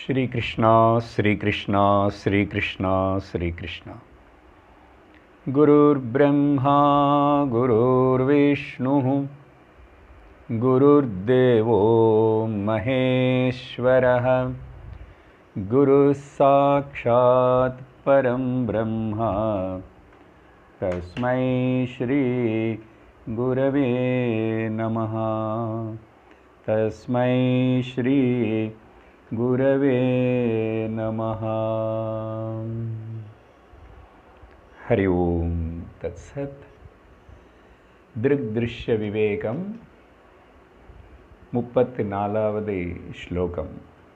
श्रीकृष्णा श्रीकृष्णा श्रीकृष्णा श्रीकृष्णा गुरुर्ब्रह्मा गुरुर्विष्णुः गुरुर्देवो महेश्वरः गुरुः साक्षात् परं ब्रह्मा तस्मै श्रीगुरवे नमः तस्मै श्रीगुरवे नमः हरि ओं तत्सत् दृग्दृश्यविवेकं முப்பத்து நாலாவது ஸ்லோகம்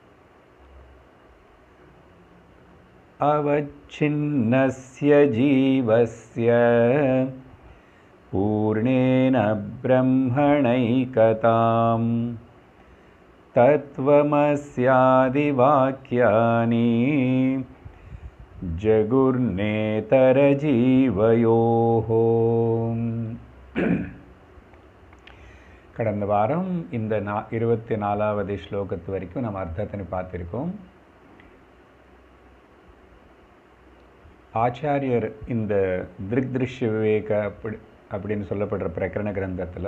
अवच्छिन्नस्य जीवस्य पूर्णेन ब्रह्मणैकतां तत्त्वमस्यादिवाक्यानि ஜகுர்நேதரஜீவயோः கடந்த வாரம் இந்த நா இருபத்தி நாலாவது ஸ்லோகத்து வரைக்கும் நம்ம அர்த்தத்தினை பார்த்துருக்கோம் ஆச்சாரியர் இந்த திருஷ்ய விவேக அப்படி அப்படின்னு சொல்லப்படுற பிரகரண கிரந்தத்தில்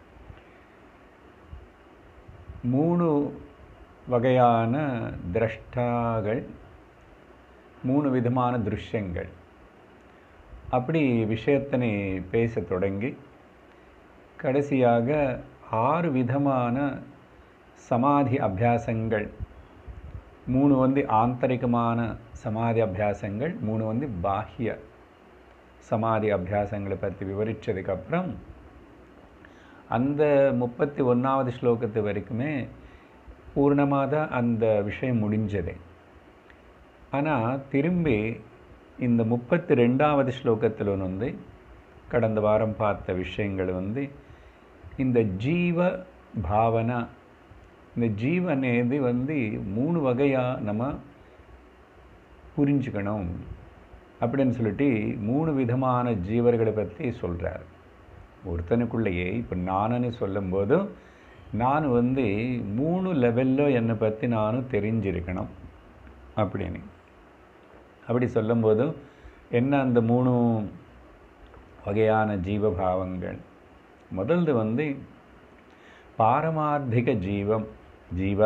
மூணு வகையான திரஷ்டாகள் மூணு விதமான திருஷ்யங்கள் அப்படி விஷயத்தினை பேச தொடங்கி கடைசியாக ஆறு விதமான சமாதி அபியாசங்கள் மூணு வந்து ஆந்தரிகமான சமாதி அபியாசங்கள் மூணு வந்து பாஹ்ய சமாதி அபியாசங்களை பற்றி விவரித்ததுக்கப்புறம் அந்த முப்பத்தி ஒன்றாவது ஸ்லோகத்து வரைக்குமே பூர்ணமாக தான் அந்த விஷயம் முடிஞ்சது ஆனால் திரும்பி இந்த முப்பத்தி ரெண்டாவது ஸ்லோகத்தில் வந்து கடந்த வாரம் பார்த்த விஷயங்கள் வந்து இந்த ஜீவ பாவனா இந்த ஜீவ అనేది வந்து மூணு வகையாக நம்ம புரிஞ்சுக்கணும் அப்படின்னு சொல்லிட்டு மூணு விதமான ஜீவர்களை பற்றி சொல்கிறார் ஒருத்தனுக்குள்ளேயே இப்போ நானுன்னு சொல்லும்போது நான் வந்து மூணு லெவலில் என்னை பற்றி நானும் தெரிஞ்சிருக்கணும் அப்படின்னு அப்படி சொல்லும்போது என்ன அந்த மூணு வகையான ஜீவபாவங்கள் முதல்து வந்து பாரமார்த்திக ஜீவம் ஜீவ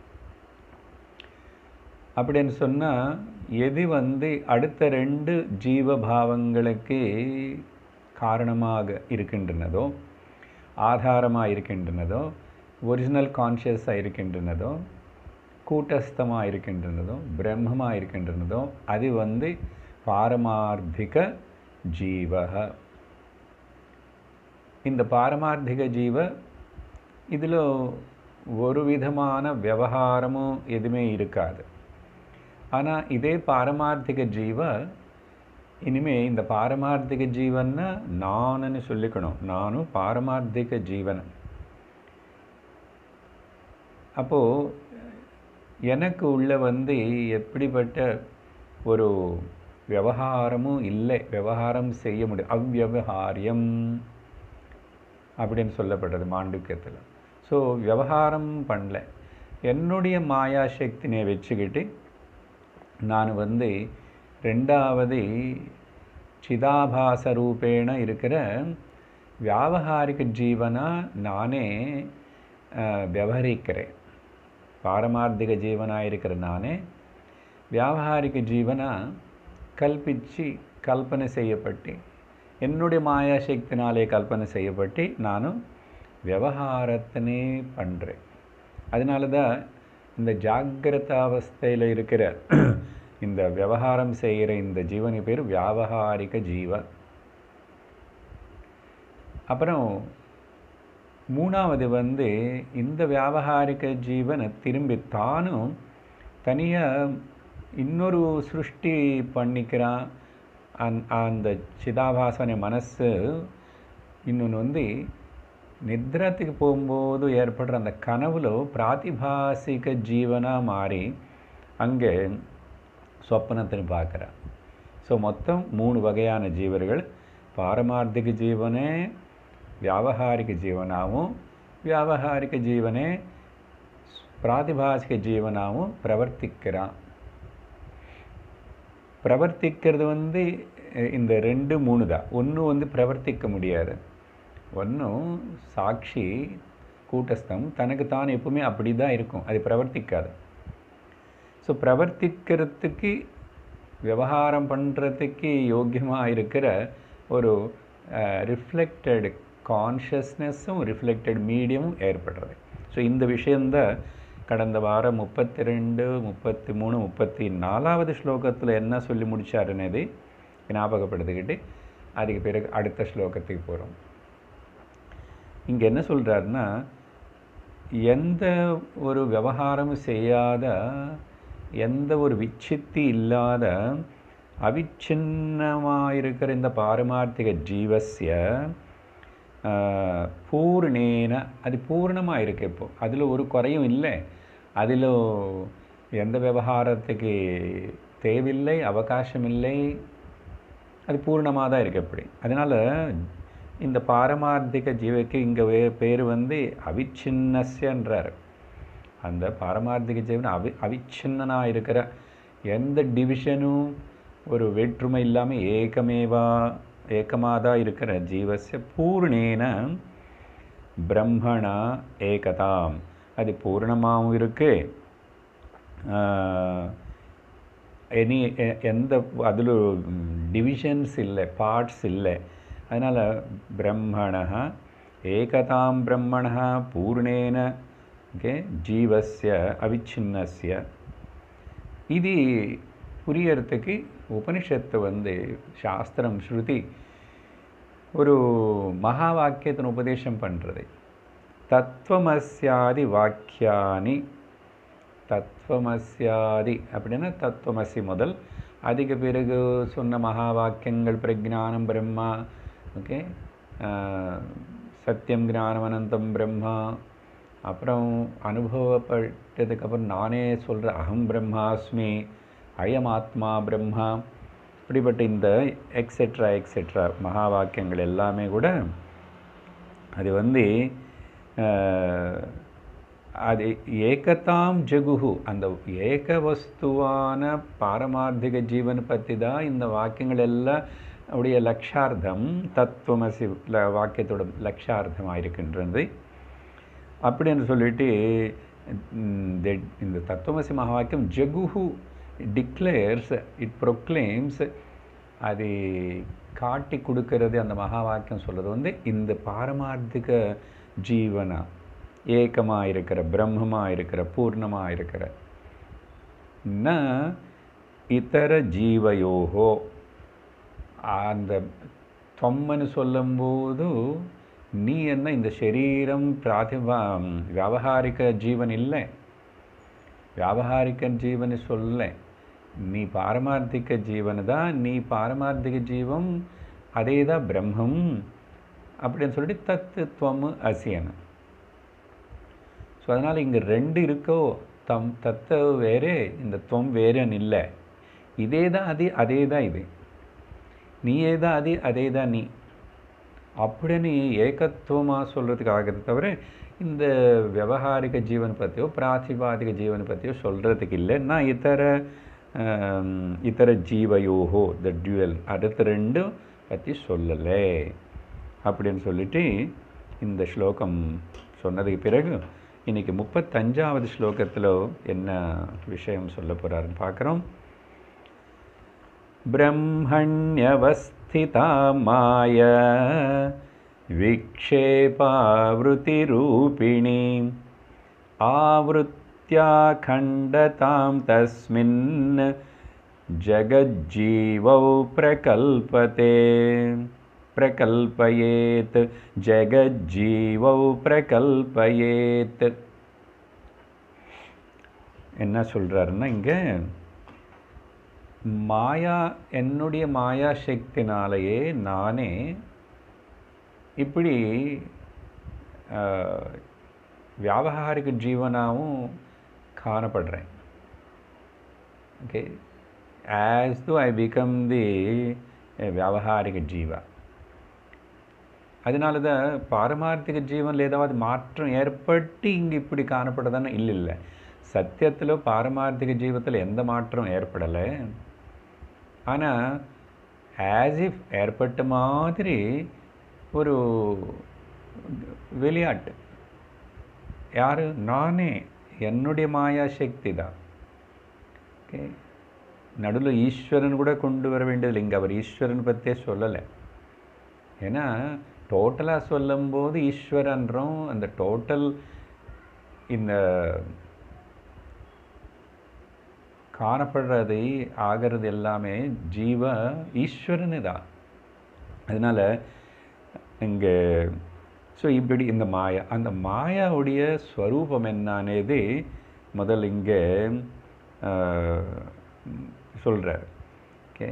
அப்படின்னு சொன்னால் எது வந்து அடுத்த ரெண்டு ஜீவபாவங்களுக்கு காரணமாக இருக்கின்றனதோ ஆதாரமாக இருக்கின்றனதோ ஒரிஜினல் கான்ஷியஸாக இருக்கின்றனதோ கூட்டஸ்தமாக இருக்கின்றனதோ பிரம்மமாக இருக்கின்றனதோ அது வந்து பாரமார்த்திக ஜீவக இந்த பாரமார்த்திக ஜீவ இதில் ஒரு விதமான விவகாரமும் எதுவுமே இருக்காது ஆனால் இதே பாரமார்த்திக ஜீவ இனிமே இந்த பாரமார்த்திக ஜீவன்னா நானுன்னு சொல்லிக்கணும் நானும் பாரமார்த்திக ஜீவன் அப்போது எனக்கு உள்ள வந்து எப்படிப்பட்ட ஒரு விவகாரமும் இல்லை விவகாரம் செய்ய முடியும் அவ்வவியகாரியம் அப்படின்னு சொல்லப்படுறது மாண்டுக்கியத்தில் ஸோ விவகாரம் பண்ணல என்னுடைய மாயா சக்தினை வச்சுக்கிட்டு நான் வந்து ரெண்டாவது சிதாபாச ரூபேண இருக்கிற வியாபகாரிக ஜீவனாக நானே விவகரிக்கிறேன் பாரமார்த்திக ஜீவனாக இருக்கிற நானே வியாபகாரிக ஜீவனாக கல்பிச்சு கல்பனை செய்யப்பட்டு என்னுடைய மாயாசக்தினாலே கல்பனை செய்யப்பட்டு நானும் விவகாரத்தினே பண்ணுறேன் அதனால தான் இந்த ஜாகிரத அவஸ்தையில் இருக்கிற இந்த விவகாரம் செய்கிற இந்த ஜீவனி பேர் வியாபகாரிக ஜீவ அப்புறம் மூணாவது வந்து இந்த வியாபகாரிக ஜீவனை திரும்பி தானும் தனியாக இன்னொரு சிருஷ்டி பண்ணிக்கிறான் அந் அந்த சிதாபாசன மனசு இன்னொன்று வந்து நித்ரத்துக்கு போகும்போது ஏற்படுற அந்த கனவுல பிராத்திபாசிக ஜீவனாக மாறி அங்கே சொப்பனத்தின்னு பார்க்குறான் ஸோ மொத்தம் மூணு வகையான ஜீவர்கள் பாரமார்த்திக ஜீவனே வியாபகாரிக ஜீவனாகவும் வியாபகாரிக ஜீவனே பிராதிபாசிக ஜீவனாகவும் பிரவர்த்திக்கிறான் பிரவர்த்திக்கிறது வந்து அஹ், இந்த ரெண்டு மூணு தான் ஒன்று வந்து பிரவர்த்திக்க முடியாது ஒன்றும் சாட்சி கூட்டஸ்தம் தனக்கு தான் எப்பவுமே அப்படி தான் இருக்கும் அது பிரவர்த்திக்காது ஸோ பிரவர்த்திக்கிறதுக்கு விவகாரம் பண்ணுறதுக்கு யோக்கியமாக இருக்கிற ஒரு ரிஃப்ளெக்டட் கான்ஷியஸ்னஸும் ரிஃப்ளெக்டட் மீடியமும் ஏற்படுறது ஸோ இந்த விஷயந்தான் கடந்த வாரம் முப்பத்தி ரெண்டு முப்பத்தி மூணு முப்பத்தி நாலாவது ஸ்லோகத்தில் என்ன சொல்லி முடிச்சாருன்னது ஞாபகப்படுத்திக்கிட்டு அதுக்கு பிறகு அடுத்த ஸ்லோகத்துக்கு போகிறோம் இங்கே என்ன சொல்கிறாருன்னா எந்த ஒரு விவகாரமும் செய்யாத எந்த ஒரு விச்சித்தி இல்லாத அவிச்சின்னமாக இருக்கிற இந்த பாரமார்த்திக ஜீவசிய ஆஹ், பூர்ணேன அது பூர்ணமாக இருக்கு இப்போ அதில் ஒரு குறையும் இல்லை அதில் எந்த விவகாரத்துக்கு தேவையில்லை அவகாசம் இல்லை அது பூர்ணமாக தான் இருக்கு அப்படி அதனால் இந்த பாரமார்த்திக ஜீவக்கு இங்கே வே பேர் வந்து அவிச்சின்னஸ்யன்றார் அந்த பாரமார்த்திக ஜீவன் அவி அவிச்சின்னனாக இருக்கிற எந்த டிவிஷனும் ஒரு வேற்றுமை இல்லாமல் ஏகமேவா ஏகமாக தான் இருக்கிற ஜீவசிய பூர்ணேன பிரம்மணா ஏகதாம் அது பூர்ணமாகவும் இருக்குது எனி எந்த அதில் டிவிஷன்ஸ் இல்லை பார்ட்ஸ் இல்லை அதனால் பிரம்மண ஏகதாம் பிரம்மண பூர்ணேன ஓகே ஜீவஸ்ய அவிச்சின்னஸ்ய இது புரியறதுக்கு உபனிஷத்து வந்து சாஸ்திரம் ஸ்ருதி ஒரு மகா வாக்கியத்தின் உபதேசம் பண்ணுறது தத்துவமஸ்யாதி வாக்கியானி தத்துவமஸ்யாதி அப்படின்னா தத்துவமசி முதல் அதுக்கு பிறகு சொன்ன மகா வாக்கியங்கள் பிரஜானம் பிரம்மா ஓகே சத்தியம் ஞானம் அனந்தம் பிரம்மா அப்புறம் அனுபவப்பட்டதுக்கப்புறம் நானே சொல்கிற அகம் பிரம்மாஸ்மி அயம் ஆத்மா பிரம்மா இப்படிப்பட்ட இந்த எக்ஸெட்ரா எக்ஸெட்ரா மகா வாக்கியங்கள் எல்லாமே கூட அது வந்து அஹ், அது ஏகதாம் ஜகுஹு அந்த ஏக வஸ்துவான பாரமார்த்திக ஜீவன் பற்றி தான் இந்த வாக்கியங்கள் எல்லாம் உடைய லட்சார்த்தம் தத்துவமசி ல- வாக்கியத்தோட லட்சார்த்தமாக இருக்கின்றது அப்படின்னு சொல்லிட்டு ம், the- இந்த தத்துவமசி மகா வாக்கியம் ஜகுஹு டிக்ளேர்ஸ் இட் ப்ரொக்ளைம்ஸ் அது காட்டி கொடுக்கறது அந்த மகா வாக்கியம் சொல்கிறது வந்து இந்த பாரமார்த்திக ஜீவனா ஏக்கமாக இருக்கிற பிரம்மமாக இருக்கிற பூர்ணமாக இருக்கிற ந இதர ஜீவயோகோ அந்த தொம்மன்னு சொல்லும்போது நீ என்ன இந்த சரீரம் பிராதிபா வியாபகாரிக ஜீவன் இல்லை வியாபகாரிக ஜீவன் சொல்ல நீ பாரமார்த்திக ஜீவன் தான் நீ பாரமார்த்திக ஜீவம் அதே தான் பிரம்மம் அப்படின்னு சொல்லிட்டு தத்து துவம் அசியன் ஸோ அதனால் இங்கே ரெண்டு இருக்கோ தம் தத்த வேறே இந்த துவம் வேறேன்னு இல்லை இதே தான் அது அதே தான் இது நீயே தான் அது அதே தான் நீ அப்படின்னு ஏகத்துவமாக சொல்கிறதுக்காக தவிர இந்த விவகாரிக ஜீவன் பற்றியோ பிராத்திபாதிக ஜீவன் பற்றியோ சொல்கிறதுக்கு இல்லை நான் இதர ஆம், இதர ஜீவயோகோ த டியூவல் அடுத்த ரெண்டும் பற்றி சொல்லலை அப்படின்னு சொல்லிட்டு இந்த ஸ்லோகம் சொன்னதுக்கு பிறகு இன்னைக்கு முப்பத்தஞ்சாவது ஸ்லோகத்தில் என்ன விஷயம் சொல்ல போகிறாருன்னு பார்க்குறோம் ब्रह्मण्यवस्थिता माय विक्षेपावृतिरूपिणीम् आवृत्याखण्डतां तस्मिन् जगज्जीवौ प्रकल्पते प्रकल्पयेत् जगज्जीवौ प्रकल्पयेत् என்ன சொல்கிறாருன்னா இங்கே மாயா என்னுடைய மாயா சக்தினாலேயே நானே இப்படி ஆஹ், வியாபகாரிக ஜீவனாகவும் காணப்படுறேன் okay as to I become the வியாபகாரிக ஜீவா அதனால தான் பாரமார்த்திக ஜீவனில் ஏதாவது மாற்றம் ஏற்பட்டு இங்கே இப்படி காணப்படுதானே இல்லை இல்லை சத்தியத்தில் பாரமார்த்திக ஜீவத்தில் எந்த மாற்றம் ஏற்படலை ஆனால் ஆஸ் இஃப் ஏற்பட்ட மாதிரி ஒரு விளையாட்டு யார் நானே என்னுடைய மாயா சக்தி தான் ஓகே நடுவில் ஈஸ்வரன் கூட கொண்டு வர வேண்டியதில்லை இங்கே அவர் ஈஸ்வரன் பற்றியே சொல்லலை ஏன்னா டோட்டலாக சொல்லும்போது ஈஸ்வரன்றோம் அந்த டோட்டல் இந்த காணப்படுறது ஆகிறது எல்லாமே ஜீவ ஈஸ்வரனு தான் அதனால் இங்கே ஸோ இப்படி இந்த மாயா அந்த மாயாவுடைய ஸ்வரூபம் என்னன்னது முதல் இங்கே சொல்கிறார் ஓகே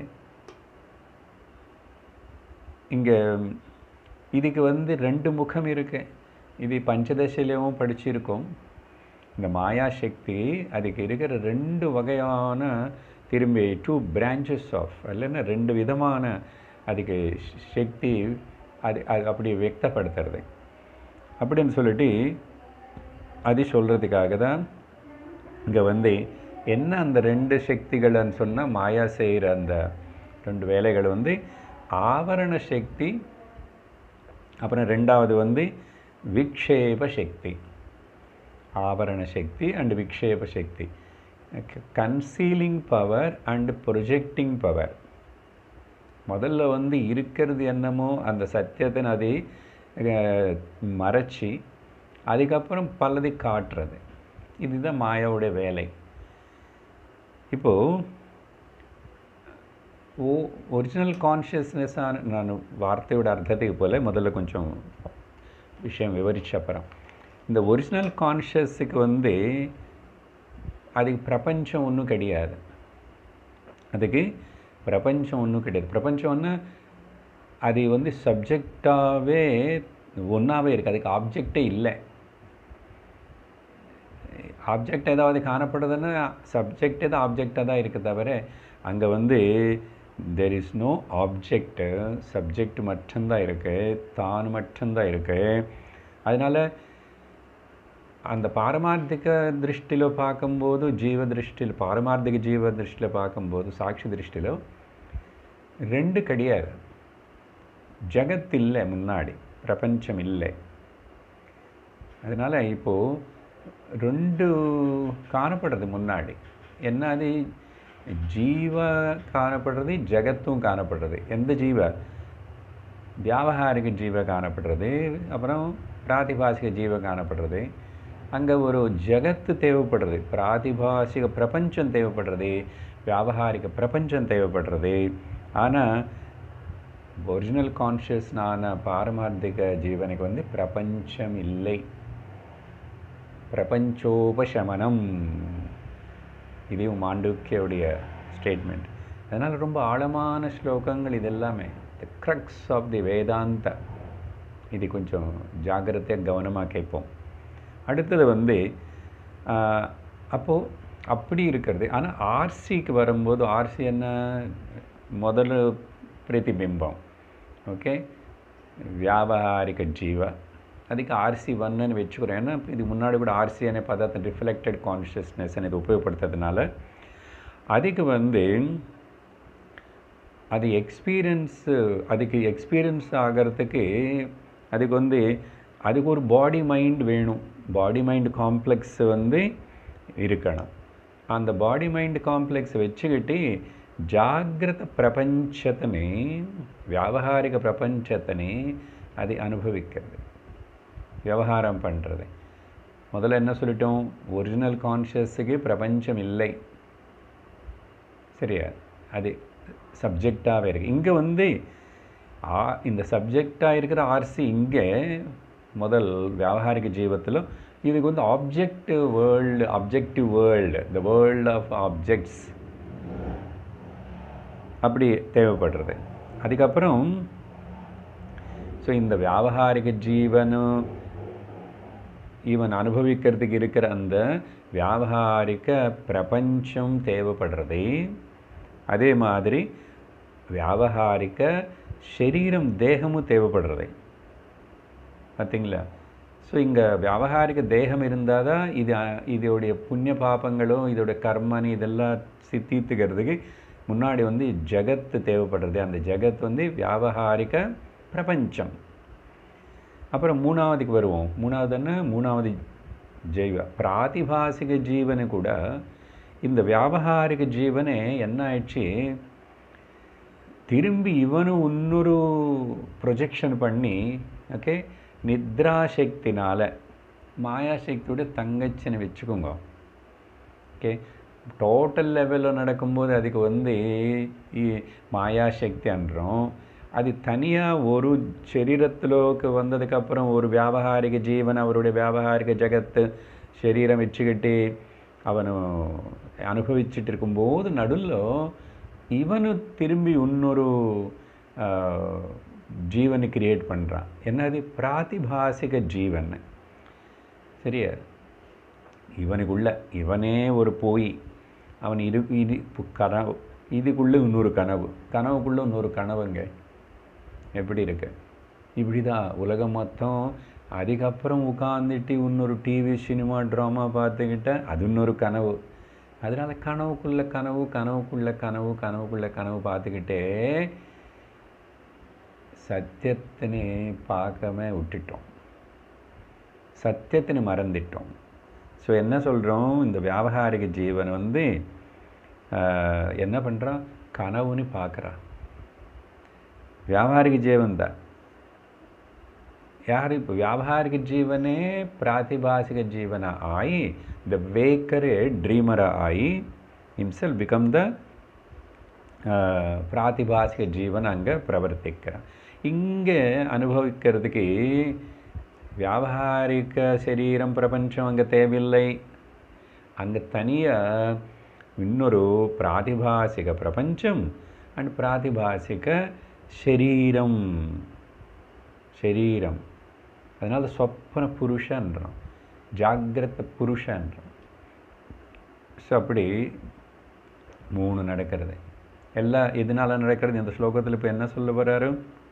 இங்கே இதுக்கு வந்து ரெண்டு முகம் இருக்கு இது பஞ்சதசையிலும் படிச்சிருக்கோம் இந்த மாயா சக்தி அதுக்கு இருக்கிற ரெண்டு வகையான திரும்பி டூ பிரான்ச்சஸ் ஆஃப் இல்லைன்னா ரெண்டு விதமான அதுக்கு சக்தி அது அது அப்படி வியக்தப்படுத்துறது அப்படின்னு சொல்லிட்டு அது சொல்கிறதுக்காக தான் இங்கே வந்து என்ன அந்த ரெண்டு சக்திகள்னு சொன்னால் மாயா செய்கிற அந்த ரெண்டு வேலைகள் வந்து ஆவரண சக்தி அப்புறம் ரெண்டாவது வந்து விக்ஷேப சக்தி ஆவரண சக்தி அண்ட் விக்ஷேப சக்தி concealing power and projecting power முதல்ல வந்து இருக்கிறது என்னமோ அந்த சத்தியத்தின் அதை மறைச்சி அதுக்கப்புறம் பலதை காட்டுறது இதுதான் மாயாவுடைய வேலை இப்போது ஓ ஒரிஜினல் கான்ஷியஸ்னஸ்ஸான நான் வார்த்தையோட அர்த்தத்துக்கு போல முதல்ல கொஞ்சம் விஷயம் விவரிச்ச அப்புறம் இந்த ஒரிஜினல் கான்ஷியஸுக்கு வந்து அதுக்கு பிரபஞ்சம் ஒன்றும் கிடையாது அதுக்கு பிரபஞ்சம் ஒன்றும் கிடையாது பிரபஞ்சம்னா அது வந்து சப்ஜெக்டாகவே ஒன்றாவே இருக்குது அதுக்கு ஆப்ஜெக்டே இல்லை ஆப்ஜெக்ட் ஏதாவது காணப்படுதுன்னா சப்ஜெக்டே தான் ஆப்ஜெக்டாக தான் இருக்குது தவிர அங்கே வந்து there is no object subject மட்டும்தான் இருக்குது தான் மட்டும்தான் இருக்குது அதனால் அந்த பாரமார்த்திக திருஷ்டியில் பார்க்கும்போது ஜீவ திருஷ்டியில் பாரமார்த்திக ஜீவ திருஷ்டியில் பார்க்கும்போது சாட்சி திருஷ்டியில் ரெண்டு கிடையாது ஜகத் இல்லை முன்னாடி பிரபஞ்சம் இல்லை அதனால் இப்போது ரெண்டு காணப்படுறது முன்னாடி என்ன அது ஜீவ காணப்படுறது ஜகத்தும் காணப்படுறது எந்த ஜீவ வியாபகாரிக ஜீவ காணப்படுறது அப்புறம் பிராதிபாசிக ஜீவ காணப்படுறது அங்கே ஒரு ஜகத்து தேவைப்படுறது பிராதிபாசிக பிரபஞ்சம் தேவைப்படுறது வியாபகாரிக பிரபஞ்சம் தேவைப்படுறது ஆனால் ஒரிஜினல் கான்ஷியஸ்னான பாரமார்த்திக ஜீவனுக்கு வந்து பிரபஞ்சம் இல்லை பிரபஞ்சோபசமனம் இதையும் மாண்டூக்கியோடைய ஸ்டேட்மெண்ட் அதனால் ரொம்ப ஆழமான ஸ்லோகங்கள் இதெல்லாமே த க்ரக்ஸ் ஆஃப் தி வேதாந்த இது கொஞ்சம் ஜாகிரதையாக கவனமாக கேட்போம் அடுத்தது வந்து அப்போது அப்படி இருக்கிறது ஆனால் ஆர்சிக்கு வரும்போது ஆர்சி என்ன முதல் பிரதிபிம்பம் ஓகே வியாபகாரிக ஜீவ ಅದಕ್ಕೆ ಆರ್ ಸಿ ಒನ್ನನ್ನು வெச்சுக்கிறோம் ஏன்னா இது முன்னாடி கூட ஆர்சி அనే பதார்த்தம் ரிஃப்ளெக்டட் கான்ஷியஸ்னஸ் இது உபயோகப்படுத்துறதுனால அதுக்கு வந்து அது எக்ஸ்பீரியன்ஸு அதுக்கு எக்ஸ்பீரியன்ஸ் ஆகிறதுக்கு அதுக்கு வந்து அதுக்கு ஒரு பாடி மைண்ட் வேணும் பாடி மைண்ட் காம்ப்ளெக்ஸ் வந்து இருக்கணும் அந்த பாடி மைண்ட் காம்ப்ளெக்ஸ் வச்சுக்கிட்டு ஜாகிரத பிரபஞ்சத்தினை வியாபகாரிக பிரபஞ்சத்தினை அதை அனுபவிக்கிறது விவகாரம் பண்ணுறது முதல்ல என்ன சொல்லிட்டோம் ஒரிஜினல் கான்ஷியஸுக்கு பிரபஞ்சம் இல்லை சரியா அது சப்ஜெக்டாகவே இருக்குது இங்கே வந்து ஆ இந்த சப்ஜெக்டாக இருக்கிற ஆர்சி இங்கே முதல் வியாபாரிக ஜீவத்தில் இதுக்கு வந்து objective world objective world the world of objects அப்படி தேவைப்படுறது அதுக்கப்புறம் ஸோ இந்த வியாபகாரிக ஜீவனும் இவன் அனுபவிக்கிறதுக்கு இருக்கிற அந்த வியாபகாரிக பிரபஞ்சம் தேவைப்படுறது அதே மாதிரி வியாபகாரிக சரீரம் தேகமும் தேவைப்படுறது பார்த்தீங்களா ஸோ இங்கே வியாபகாரிக தேகம் இருந்தால் தான் இது அஹ், இதோடைய புண்ணிய பாபங்களும் இதோட கர்மனி இதெல்லாம் சி- தீர்த்துக்கிறதுக்கு முன்னாடி வந்து ஜகத்து தேவைப்படுறது அந்த ஜகத் வந்து வியாபகாரிக பிரபஞ்சம் அப்புறம் மூணாவதுக்கு வருவோம் மூணாவது என்ன மூணாவது ஜெய்வ பிராதிபாசிக ஜீவனு கூட இந்த வியாபகாரிக ஜீவனே என்ன ஆயிடுச்சு திரும்பி இவனும் இன்னொரு ப்ரொஜெக்ஷன் பண்ணி ஓகே நித்ராசக்தினால மாயாசக்தியோட தங்கச்சின்னு வச்சுக்கோங்க ஓகே டோட்டல் லெவலில் நடக்கும்போது அதுக்கு வந்து இ- மாயாசக்தி அன்றோம் அது தனியாக ஒரு சரீரத்திலோக்கு வந்ததுக்கப்புறம் ஒரு வியாபகாரிக ஜீவன் அவருடைய வியாபகாரிக ஜகத்து சரீரம் வச்சுக்கிட்டு அவனு அனுபவிச்சுட்டு இருக்கும்போது நடுவில் இவனு திரும்பி இன்னொரு ஆ, ஜீவனை கிரியேட் பண்ணுறான் என்னது பிராதிபாசிக ஜீவன் சரியா இவனுக்குள்ள இவனே ஒரு போய் அவன் இரு இது பு- கனவு இதுக்குள்ளே இன்னொரு கனவு கனவுக்குள்ளே இன்னொரு கனவுங்க எப்படி இருக்கு இப்படி தான் உலகம் மொத்தம் அதுக்கப்புறம் உட்காந்துட்டு இன்னொரு டிவி சினிமா ட்ராமா பார்த்துக்கிட்ட அது இன்னொரு கனவு அதனால கனவுக்குள்ள கனவு கனவுக்குள்ள கனவு கனவுக்குள்ள கனவு பார்த்துக்கிட்டே சத்தியத்தினை பார்க்காம விட்டுட்டோம் சத்தியத்தினை மறந்துட்டோம் ஸோ என்ன சொல்கிறோம் இந்த வியாபகாரிக ஜீவன் வந்து ஆஹ், என்ன பண்ணுறான் கனவுன்னு பார்க்குறான் ವ್ಯಾವಹಾರಿಕ ಜೀವಂತ ಯಾರು இப்போ ವ್ಯಾವಹಾರಿಕ ಜೀವನೇ ಪ್ರಾತಿಭಾಸಿಕ ಜೀವನ ಆಯಿ ದ ವೇಕರೇ ಡ್ರೀಮರ ಆಯಿ ಹಿಮ್ಸೆಲ್ ಬಿಕಮ್ ದ பிராத்திபாசிக ஜீவன் அங்கே பிரவர்த்திக்கிறான் இங்கே அனுபவிக்கிறதுக்கு வியாபகாரிக சரீரம் பிரபஞ்சம் அங்கே தேவையில்லை அங்கே தனியாக இன்னொரு பிராதிபாசிக பிரபஞ்சம் அண்ட் பிராதிபாசிக சரீரம் சரீரம் அதனால சொப்பன புருஷன்றோம் ஜாகிரத புருஷன்றோம் ஸோ அப்படி மூணு நடக்கிறது எல்லாம் எதனால நடக்கிறது இந்த ஸ்லோகத்தில் இப்போ என்ன சொல்ல வர்றாரு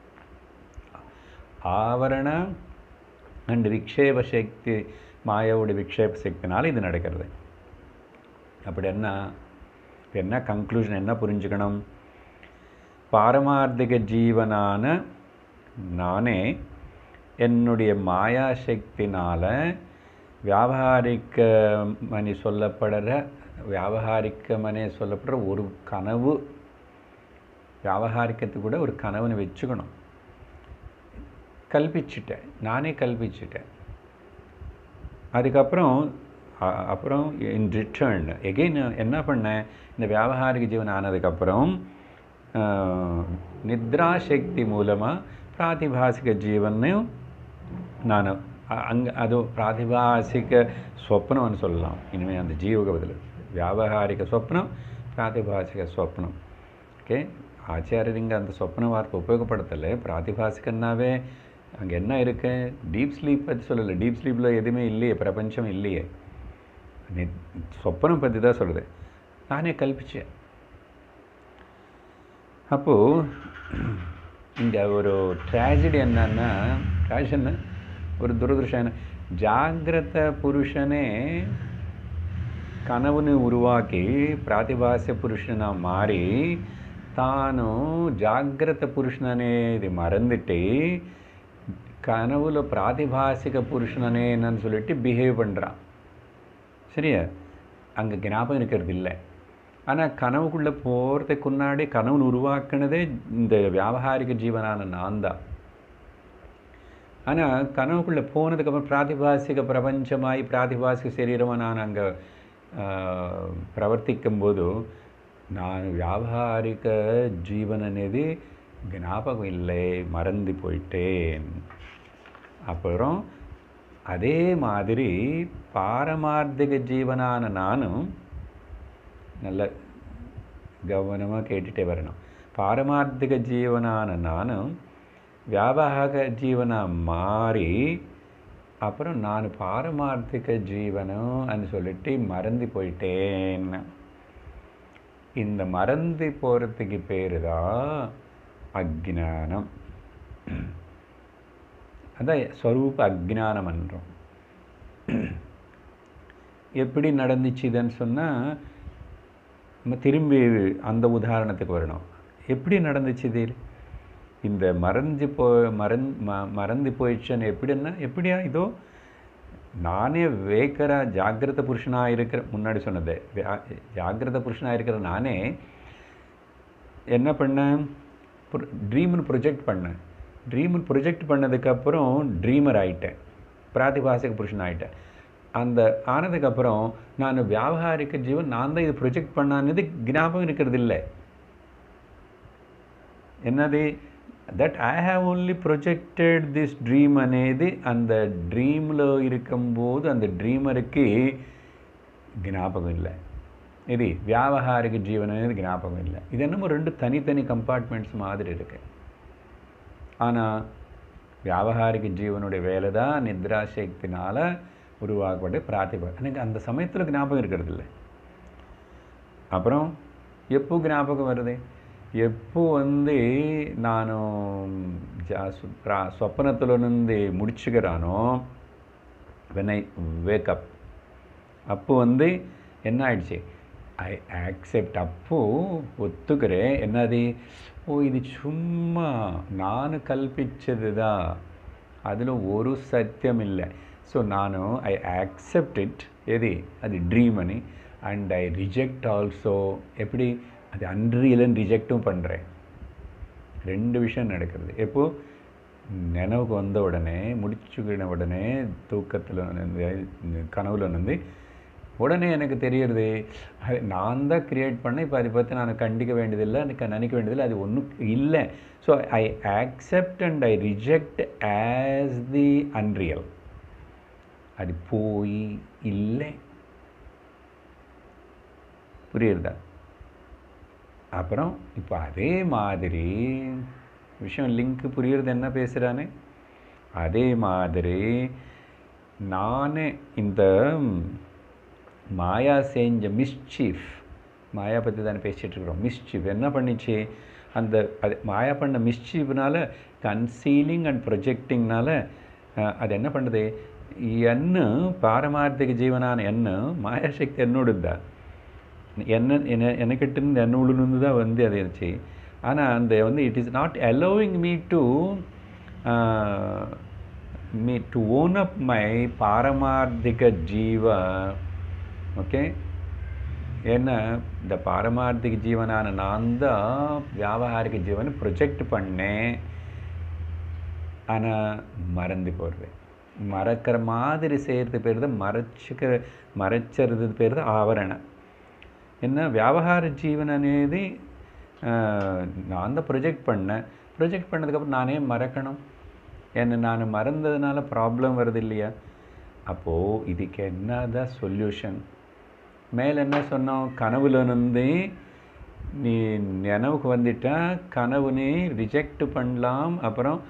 ஆவரண அண்ட் விக்ஷேப சக்தி மாயாவோட விக்ஷேப சக்தினால இது நடக்கிறது அப்படி என்ன இப்ப என்ன கன்க்ளூஷன் என்ன புரிஞ்சுக்கணும் பாரமார்த்திக ஜீவனான நானே என்னுடைய மாயா சக்தினால வியாபாரிக்கமணி சொல்லப்படுற வியாபகாரிக்கமனே சொல்லப்படுற ஒரு கனவு வியாபகாரிக்கத்துக்கு கூட ஒரு கனவுன்னு வச்சுக்கணும் கல்பிச்சிட்டேன் நானே கல்பிச்சிட்டேன் அதுக்கப்புறம் அ- அப்புறம் இன் ரிட்டர்ன் எகெயின் என்ன பண்ணேன் இந்த வியாபகாரிக ஜீவன் ஆனதுக்கப்புறம் நித்ரா சக்தி மூலமாக பிராதிபாசிக ஜீவனையும் நான் அங்கே அது பிராதிபாசிக ஸ்வப்னம்னு சொல்லலாம் இனிமேல் அந்த ஜீவக பதில் வியாபகாரிக ஸ்வப்னம் பிராதிபாசிக ஸ்வப்னம் ஓகே ஆச்சாரியர் இங்கே அந்த சொப்பன வார்த்தை உபயோகப்படுத்தலை பிராதிபாசிகன்னாவே அங்கே என்ன இருக்கு டீப் ஸ்லீப் பற்றி சொல்லலை டீப் ஸ்லீப்பில் எதுவுமே இல்லையே பிரபஞ்சம் இல்லையே நி சொப்பனம் பற்றி தான் சொல்லுது நானே கல்பிச்சேன் அப்போது இங்கே ஒரு ட்ராஜடி என்னன்னா ட்ராஜடி என்ன ஒரு துரதிருஷம் என்ன ஜாகிரத புருஷனே கனவுని உருவாக்கி ప్రాతిభాస్య పురుషుனா மாறி தானும் జాగ్రత్త పురుషుని అనేది மறந்துட்டு கனவுல பிராதிபாசிக புருஷனே என்னன்னு சொல்லிட்டு பிஹேவ் பண்ணுறான் சரியா அங்கே ஞாபகம் இருக்கிறது இல்லை ஆனால் கனவுக்குள்ளே போகிறதுக்கு முன்னாடி கனவு உருவாக்குனதே இந்த வியாபகாரிக ஜீவனான நான் தான் ஆனால் கனவுக்குள்ளே போனதுக்கப்புறம் பிராதிபாசிக பிரபஞ்சமாய் பிராதிபாசிக சரீரமாக நான் அங்கே ప్రవర్తిக்கும் పోదు நான் வியாபாரிக ஜீவன் అనేది ஞாபகம் இல்லை மறந்து போயிட்டேன் அப்புறம் அதே மாதிரி பாரமார்த்திக ஜீவனான நானும் நல்ல கவனமாக கேட்டுட்டே வரணும் பாரமார்த்திக ஜீவனான நானும் வியாபக ஜீவனாக மாறி அப்புறம் நான் பாரமார்த்திக ஜீவனம் అని சொல்லிட்டு மறந்து போயிட்டேன் இந்த மறந்து போகிறதுக்கு பேர் தான் அஜ்ஞானம் அதான் ஸ்வரூப அஜ்ஞானம் என்றோம் எப்படி நடந்துச்சுதுன்னு சொன்னால் நம்ம திரும்பி அந்த உதாரணத்துக்கு வரணும் எப்படி நடந்துச்சு இது இந்த மறைஞ்சு போ மறந் ம மறந்து போயிடுச்சுன்னு எப்படின்னா எப்படியா இதோ நானே வேக்கர ஜாகிரத புருஷனாக இருக்கிற முன்னாடி சொன்னது வியா- ஜாகிரத புருஷனாக இருக்கிற நானே என்ன பண்ணேன் ட்ரீம்னு ப்ரொஜெக்ட் பண்ணேன் ட்ரீம்னு ப்ரொஜெக்ட் பண்ணதுக்கப்புறம் ட்ரீமர் ஆயிட்டேன் பிராதிபாசிக புருஷன் ஆயிட்டேன் அந்த ஆனதுக்கப்புறம் நான் வியாபாரிக ஜீவன் நான் தான் இது ப்ரொஜெக்ட் பண்ணானது ஞாபகம் இருக்கிறது இல்லை என்னது that I have only projected this dream అనేది அந்த డ్రీమ్లో இருக்கும்போது அந்த డ్రీమర్కి జ్ఞాపకం இல்லை ఇది వ్యావహారిక జీవనం అనేది జ్ఞాపకం இல்லை இது என்னமோ ரெண்டு தனித்தனி கம்பார்ட்மெண்ட்ஸ் மாதிரி இருக்கு ஆனால் வியாபகாரிக ஜீவனுடைய வேலை தான் நித்ராசக்தினால உருவாக்கப்பட்ட பிரார்த்திப்பா எனக்கு அந்த சமயத்தில் ஞாபகம் இருக்கிறது இல்லை அப்புறம் எப்போ ஞாபகம் வருது எப்போ வந்து நான் స్వప్నతుల నుండి முடிச்சுக்கிறானோ when I wake up அப்போ வந்து என்ன ஆயிடுச்சு ஐ ஆக்செப்ட் அப்போ ஒத்துக்கிறேன் என்னது ஓ இது சும்மா நான் கல்பிச்சது தான் அதில் ஒரு சத்தியம் இல்லை ஸோ நான் ஐ ஆக்செப்ட் இட் எது அது ட்ரீம் అని அண்ட் ஐ ரிஜெக்ட் ஆல்சோ எப்படி அது அன்ரியலன்னு ரிஜெக்டும் பண்ணுறேன் ரெண்டு விஷயம் நடக்கிறது எப்போ நினைவுக்கு வந்த உடனே முடிச்சுக்கின உடனே தூக்கத்தில் வந்து கனவுல வந்து உடனே எனக்கு தெரியறது அது நான் தான் கிரியேட் பண்ணேன் இப்போ அதை பற்றி நான் கண்டிக்க வேண்டியதில்லை எனக்கு நினைக்க வேண்டியதில்லை அது ஒன்றும் இல்லை so I accept and I reject as the unreal அது போய் இல்லை புரியுறதா அப்புறம் இப்போ அதே மாதிரி விஷயம் லிங்க் புரியுறது என்ன பேசுகிறானே அதே மாதிரி நானே இந்த மாயா செஞ்ச மிஸ்சீஃப் மாயா பற்றி தானே பேசிகிட்டு இருக்கிறோம் மிஸ்சீஃப் என்ன பண்ணிச்சு அந்த அது மாயா பண்ண மிஸ்சீஃப்னால கன்சீலிங் அண்ட் ப்ரொஜெக்டிங்னால அது என்ன பண்ணுது என்ன பாரமார்த்திக ஜீவனான என்ன மாயாசக்தி என்னோடது தான் என்ன என்ன எனக்கிட்ட இருந்து என்ன உள்ளிருந்து தான் வந்து அது இருந்துச்சு ஆனால் அந்த வந்து it is not allowing me to me to own up my பாரமார்த்திக ஜீவ ஓகே ஏன்னா இந்த பாரமார்த்திக ஜீவனான நான் தான் வியாபாரிக ஜீவனை ப்ரொஜெக்ட் பண்ணேன் ஆனால் மறந்து போடுறேன் மறக்கிற மாதிரி செய்கிறது பேர் தான் மறைச்சிக்கிற மறைச்சறது பேர் தான் ஆவரணம் என்ன வியாபார ஜீவன் అనేది நான் தான் ப்ரொஜெக்ட் பண்ணேன் ப்ரொஜெக்ட் பண்ணதுக்கப்புறம் நானே மறக்கணும் என்ன நான் மறந்ததுனால ப்ராப்ளம் வருது இல்லையா அப்போது இதுக்கு என்னதான் சொல்யூஷன் மேலே என்ன சொன்னோம் கனவுல இருந்து நீ நினைவுக்கு வந்துட்டா கனவு நீ ரிஜெக்ட் பண்ணலாம் அப்புறம்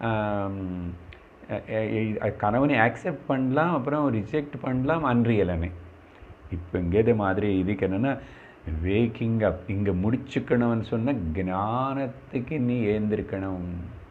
கனவுனை ஆக்செப்ட் பண்ணலாம் அப்புறம் ரிஜெக்ட் பண்ணலாம் அன்ரியலனே இப்போ இங்கே மாதிரி இதுக்கு என்னென்னா வேக்கிங் அப் இங்கே முடிச்சுக்கணும்னு சொன்ன ஞானத்துக்கு நீ ஏந்திருக்கணும்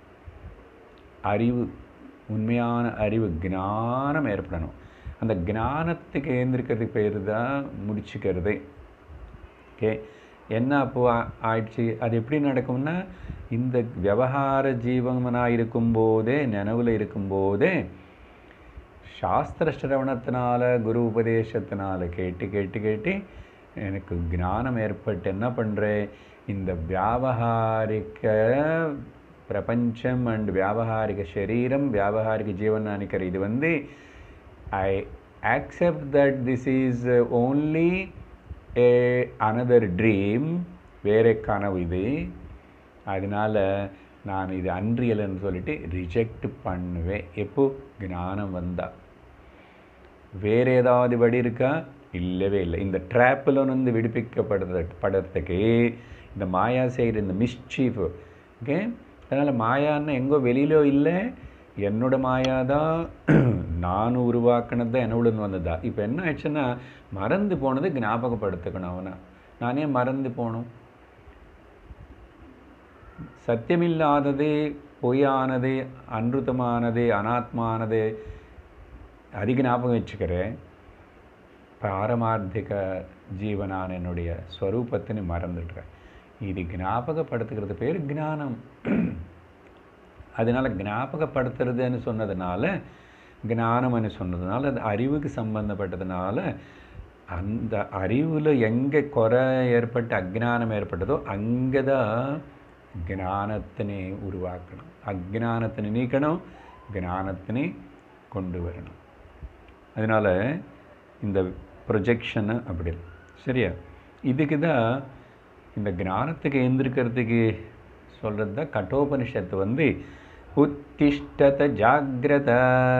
அறிவு உண்மையான அறிவு ஞானம் ஏற்படணும் அந்த ஞானத்துக்கு ஏந்திருக்கிறதுக்கு பேர் தான் முடிச்சுக்கிறது ஓகே என்ன அப்போ ஆயிடுச்சு அது எப்படி நடக்கும்னா இந்த விவகார ஜீவனாக இருக்கும்போதே நினைவில் இருக்கும்போதே சாஸ்திர சிரவணத்தினால குரு உபதேசத்தினால கேட்டு கேட்டு கேட்டு எனக்கு ஞானம் ஏற்பட்டு என்ன பண்ணுறேன் இந்த வியாபகாரிக்க பிரபஞ்சம் அண்ட் வியாபகாரிக சரீரம் வியாபகாரிக ஜீவன் நினைக்கிற இது வந்து I accept that this is only a another dream வேறே கனவு இது அதனால் நான் இது அன்ரியல்னு சொல்லிட்டு ரிஜெக்ட் பண்ணுவேன் எப்போ ஞானம் வந்தால் வேறு ஏதாவது வழி இருக்கா இல்லவே இல்லை இந்த ட்ராப்பில் வந்து விடுவிக்கப்படுறது படுறதுக்கு இந்த மாயா செய்கிற இந்த மிஸ்சீஃப் ஓகே அதனால் மாயான்னு எங்கோ வெளியிலோ இல்லை என்னோட மாயா தான் நான் உருவாக்கினது தான் என்னோடந்து வந்ததா இப்போ என்ன ஆயிடுச்சுன்னா மறந்து போனது ஞாபகப்படுத்திக்கணும் அவனை நானே மறந்து போகணும் சத்தியமில்லாதது பொய்யானது அன்ருத்தமானது அனாத்மானது அதிக ஞாபகம் வச்சுக்கிறேன் பாரமார்த்திக ஜீவனான என்னுடைய ஸ்வரூபத்தினை மறந்துடுறேன் இது ஞாபகப்படுத்துகிறது பேர் ஞானம் அதனால் ஞாபகப்படுத்துறதுன்னு சொன்னதுனால ஞானம்னு சொன்னதுனால அது அறிவுக்கு சம்பந்தப்பட்டதுனால அந்த அறிவில் எங்கே குறை ஏற்பட்டு அஜ்ஞானம் ஏற்பட்டதோ அங்கே தான் ஞானத்தினை உருவாக்கணும் அஜ்ஞானத்தினை நீக்கணும் ஞானத்தினை கொண்டு வரணும் அதனால் இந்த ப்ரொஜெக்ஷனு அப்படி சரியா இதுக்கு தான் இந்த ஞானத்துக்கு எழுந்திருக்கிறதுக்கு சொல்கிறது தான் கட்டோபனிஷத்து வந்து உத்திஷ்டத ஜாகிரத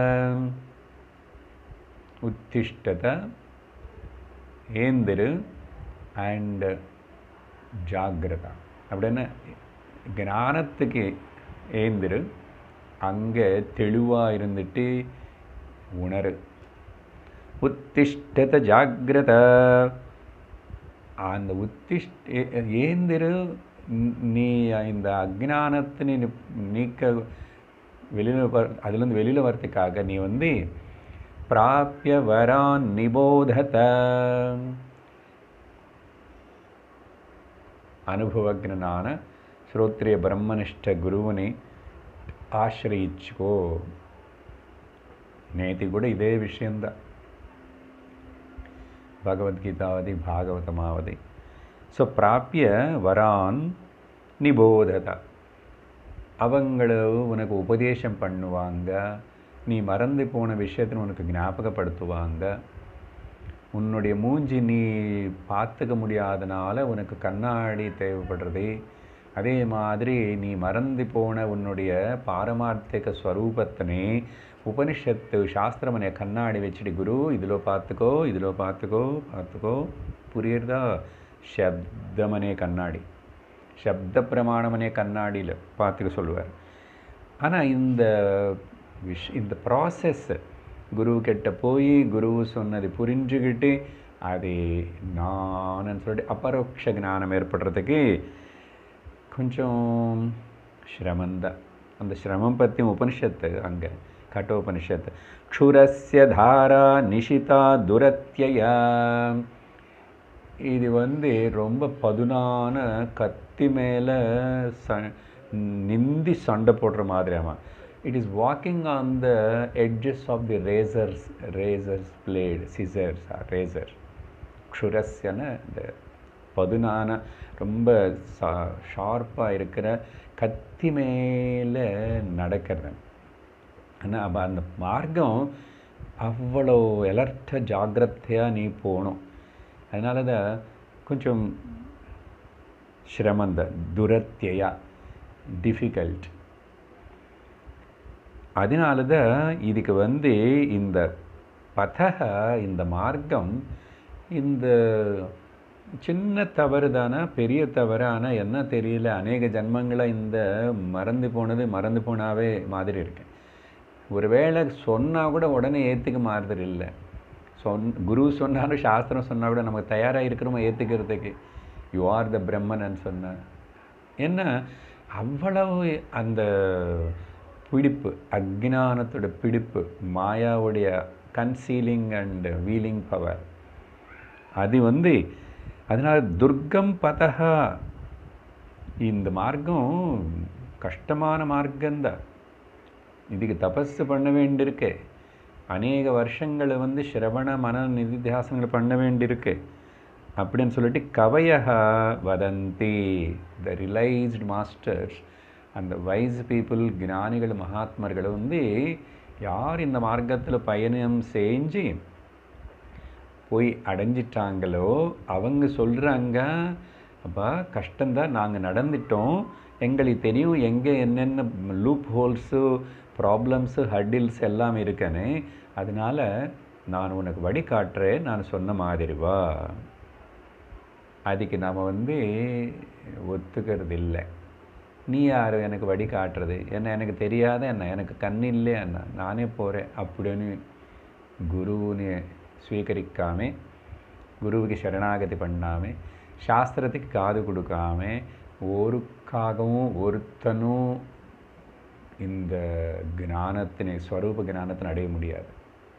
உத்திஷ்டத ஏந்திரு அண்ட் ஜாகிரதா அப்படின்னா ஞானத்துக்கு ஏந்திரு அங்கே தெளிவாக இருந்துட்டு உணரு உத்திஷ்டத ஜாகிரத அந்த உத்திஷ்ட ஏந்திரு நீ இந்த அஜ்ஞானத்தினை நீக்க வெளியில் வர அதுலேருந்து வெளியில் வரத்துக்காக நீ வந்து பிராப்பிய வரான் நிபோதத அனுபவஜனான ஸ்ரோத்ரிய பிரம்மனிஷ்ட குருவனை ஆசிரயிச்சுக்கோ நேத்தி கூட இதே விஷயந்தான் பகவத்கீதாவதி பாகவதமாவதி ஸோ பிராப்பிய வரான் நிபோதத அவங்கள உனக்கு உபதேசம் பண்ணுவாங்க நீ மறந்து போன விஷயத்தை உனக்கு ஞாபகப்படுத்துவாங்க உன்னுடைய மூஞ்சி நீ பார்த்துக்க முடியாதனால உனக்கு கண்ணாடி தேவைப்படுறது அதே மாதிரி நீ மறந்து போன உன்னுடைய பாரமார்த்திக ஸ்வரூபத்தினை உபனிஷத்து சாஸ்திரமனை கண்ணாடி வச்சுட்டு குரு இதில் பார்த்துக்கோ இதில் பார்த்துக்கோ பார்த்துக்கோ புரியுறதா சப்தமனே கண்ணாடி சப்த பிரமாணமனே கண்ணாடியில் பார்த்துக்க சொல்லுவார் ஆனால் இந்த விஷ் இந்த ப்ராசஸ் குரு கிட்ட போய் குரு சொன்னது புரிஞ்சுக்கிட்டு அது நான்னு சொல்லிட்டு அபரோக்ஷ ஞானம் ஏற்படுறதுக்கு கொஞ்சம் சிரமந்தான் அந்த சிரமம் பற்றி உபனிஷத்து அங்கே கட்டோபனிஷத்து க்ஷுரஸ்ய தாரா நிஷிதா துரத்தியா இது வந்து ரொம்ப பதுனான கத்தி மேலே ச நிந்தி சண்டை போடுற மாதிரி ஆமாம் it is walking on the edges of the razors razors blade scissors razor க்ஷுரஸ்யன இந்த பதுனான ரொம்ப சா ஷார்ப்பாக இருக்கிற கத்தி மேலே நடக்கிறது ஆனால் அப்போ அந்த மார்க்கம் அவ்வளோ எலர்ட்டாக ஜாக்கிரதையாக நீ போகணும் அதனால தான் கொஞ்சம் சிரமந்த துரத்தியா டிஃபிகல்ட் அதனால தான் இதுக்கு வந்து இந்த பதக இந்த மார்க்கம் இந்த சின்ன தவறு தானே பெரிய தவறு ஆனால் என்ன தெரியல அநேக ஜன்மங்களை இந்த மறந்து போனது மறந்து போனாவே மாதிரி இருக்கு ஒருவேளை சொன்னால் கூட உடனே ஏற்றுக்க மாறுதல் இல்லை சொன் குரு சொன்னாலும் சாஸ்திரம் சொன்னால் கூட நமக்கு தயாராக இருக்கிறோமோ ஏற்றுக்கிறதுக்கு யூ ஆர் த பிரம்மன் சொன்ன என்ன அவ்வளவு அந்த பிடிப்பு அக்ஞானத்தோட பிடிப்பு மாயாவுடைய கன்சீலிங் அண்ட் வீலிங் பவர் அது வந்து அதனால் துர்க்கம் பதகா இந்த மார்க்கம் கஷ்டமான மார்க்கம்தான் இதுக்கு தபஸு பண்ண வேண்டியிருக்கு அநேக வருஷங்களை வந்து சிரவண மன நிதித்தியாசனங்கள் பண்ண வேண்டியிருக்கு அப்படின்னு சொல்லிட்டு கவயகா வதந்தி த ரிலைஸ்டு மாஸ்டர்ஸ் அந்த வைஸ் பீப்புள் ஞானிகள் மகாத்மர்கள் வந்து யார் இந்த மார்க்கத்தில் பயணம் செஞ்சு போய் அடைஞ்சிட்டாங்களோ அவங்க சொல்கிறாங்க அப்பா கஷ்டந்தான் நாங்கள் நடந்துட்டோம் எங்களுக்கு தெரியும் எங்கே என்னென்ன லூப் ஹோல்ஸு ப்ராப்ளம்ஸு ஹட்டில்ஸ் எல்லாம் இருக்குன்னு அதனால் நான் உனக்கு வழி காட்டுறேன் நான் சொன்ன மாதிரி வா அதுக்கு நாம் வந்து ஒத்துக்கிறது இல்லை நீ யார் எனக்கு வழி காட்டுறது என்ன எனக்கு தெரியாத என்ன எனக்கு கண் இல்லை என்ன நானே போகிறேன் அப்படின்னு குருவுன்னு ஸ்வீகரிக்காம குருவுக்கு சரணாகதி பண்ணாமல் சாஸ்திரத்துக்கு காது கொடுக்காம ஒருக்காகவும் ஒருத்தனும் இந்த ஞானத்தினை ஸ்வரூப ஞானத்தினை அடைய முடியாது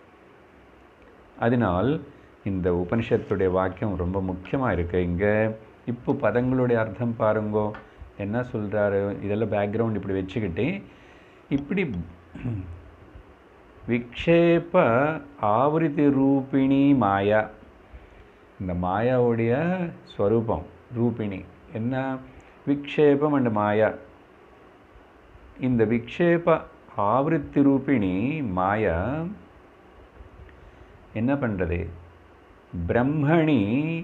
அதனால் இந்த உபனிஷத்துடைய வாக்கியம் ரொம்ப முக்கியமாக இருக்குது இங்கே இப்போ பதங்களுடைய அர்த்தம் பாருங்கோ என்ன சொல்கிறாரு இதெல்லாம் பேக்ரவுண்ட் இப்படி வச்சுக்கிட்டு இப்படி விக்ஷேப ஆவருத்தி ரூபிணி மாயா இந்த மாயாவுடைய ஸ்வரூபம் ரூபிணி என்ன விக்ஷேபம் அண்ட் மாயா இந்த விக்ஷேப ஆவருத்தி ரூபிணி மாயா என்ன பண்ணுறது பிரம்மணி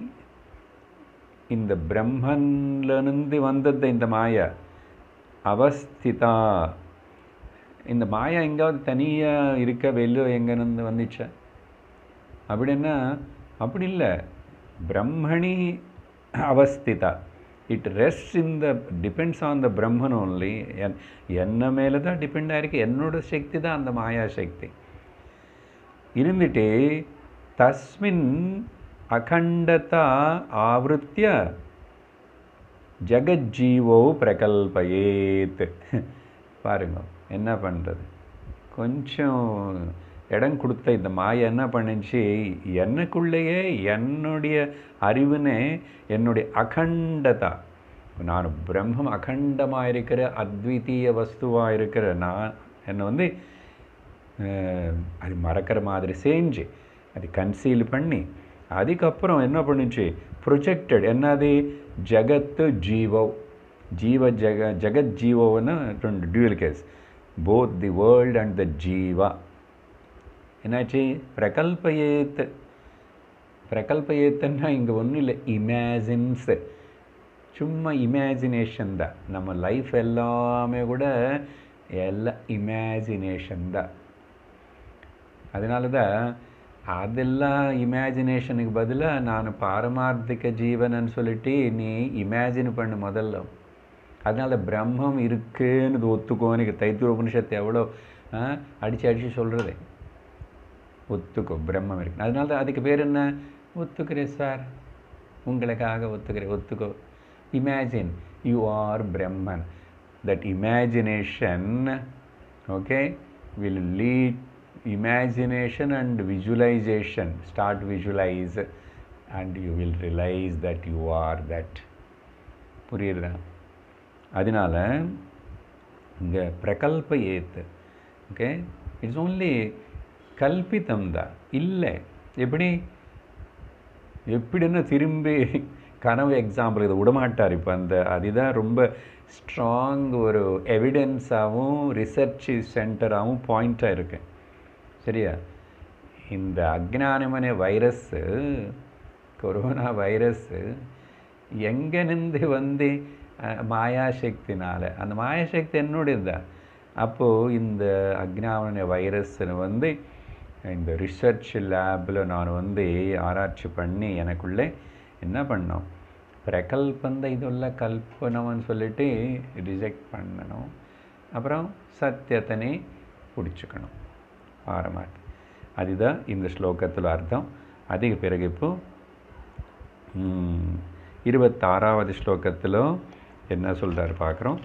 இந்த பிரம்மன்லேருந்து வந்தது இந்த மாயா அவஸ்திதா இந்த மாயா எங்காவது தனியாக இருக்க வெளியோ எங்கேருந்து வந்துச்சா அப்படின்னா அப்படி இல்லை பிரம்மணி அவஸ்திதா it rest in the depends on the Brahman only என் என்ன மேலே தான் டிபெண்ட் ஆகிருக்கு என்னோட சக்தி தான் அந்த மாயா சக்தி இருந்துட்டு தஸ்மின் அகண்டதா ஆவருத்திய ஜகஜீவோ பிரகல்பயேத் பாருங்க என்ன பண்ணுறது கொஞ்சம் இடம் கொடுத்த இந்த மாயை என்ன பண்ணுச்சு எனக்குள்ளேயே என்னுடைய அறிவுனே என்னுடைய அகண்டதா நான் பிரம்மம் அகண்டமாக இருக்கிற அத்விதீய வஸ்துவாக இருக்கிற நான் என்னை வந்து அது மறக்கிற மாதிரி செஞ்சு அது கன்சீல் பண்ணி அதுக்கப்புறம் என்ன பண்ணுச்சு ப்ரொஜெக்டட் என்னது ஜகத்து ஜீவோ ஜீவ ஜக ஜகத் ஜீவோன்னு ரெண்டு dual case both the world and the jiva என்னாச்சு பிரகல்பயேத் பிரகல்பயேத்துன்னா இங்கே ஒன்றும் இல்லை இமேஜின்ஸ் சும்மா இமேஜினேஷன் தான் நம்ம லைஃப் எல்லாமே கூட எல்லாம் இமேஜினேஷன் தான் அதனால தான் அதெல்லாம் இமேஜினேஷனுக்கு பதிலாக நான் பாரமார்த்திக ஜீவனன்னு சொல்லிட்டு நீ இமேஜின் பண்ணு முதல்ல அதனால பிரம்மம் இருக்குன்னு ஒத்துக்கோ எனக்கு தைத்திர உபனிஷத்தை எவ்வளோ அடித்து அடித்து சொல்கிறது ஒத்துக்கோ பிரம்மம் இருக்கு அதனால தான் அதுக்கு பேர் என்ன ஒத்துக்கிறேன் சார் உங்களுக்காக ஒத்துக்கிறேன் ஒத்துக்கோ imagine you are Brahman that imagination okay will lead imagination and visualization start visualize and you will realize that you are that புரியுதா அதனால இங்கே பிரகல்ப ஏத்து ஓகே இட்ஸ் ஓன்லி கல்பித்தம் தான் இல்லை எப்படி எப்படின்னு திரும்பி கனவு எக்ஸாம்பிள் இதை விடமாட்டார் இப்போ அந்த அதுதான் ரொம்ப ஸ்ட்ராங் ஒரு எவிடன்ஸாகவும் ரிசர்ச் சென்டராகவும் பாயிண்ட்டாக இருக்கு சரியா இந்த அக்ஞானமనే வைரஸ்ஸு கொரோனா வைரஸ்ஸு எங்கேருந்து வந்து மாயாசக்தினால் அந்த மாயாசக்தி என்னுடையது தான் அப்போது இந்த அக்ஞானமనే வைரஸ்ஸு வந்து இந்த ரிசர்ச் லேபில் நான் வந்து ஆராய்ச்சி பண்ணி எனக்குள்ளே என்ன பண்ணோம் பிரகல்பந்த இதெல்லாம் கல்பனம்னு சொல்லிட்டு ரிஜெக்ட் பண்ணணும் அப்புறம் சத்தியத்தனே பிடிச்சிக்கணும் ஆரமாட்டு அதுதான் இந்த ஸ்லோகத்தில் அர்த்தம் அதுக்கு பிறகு இப்போ இருபத்தாறாவது ஸ்லோகத்தில் என்ன சொல்கிறார் பார்க்குறோம்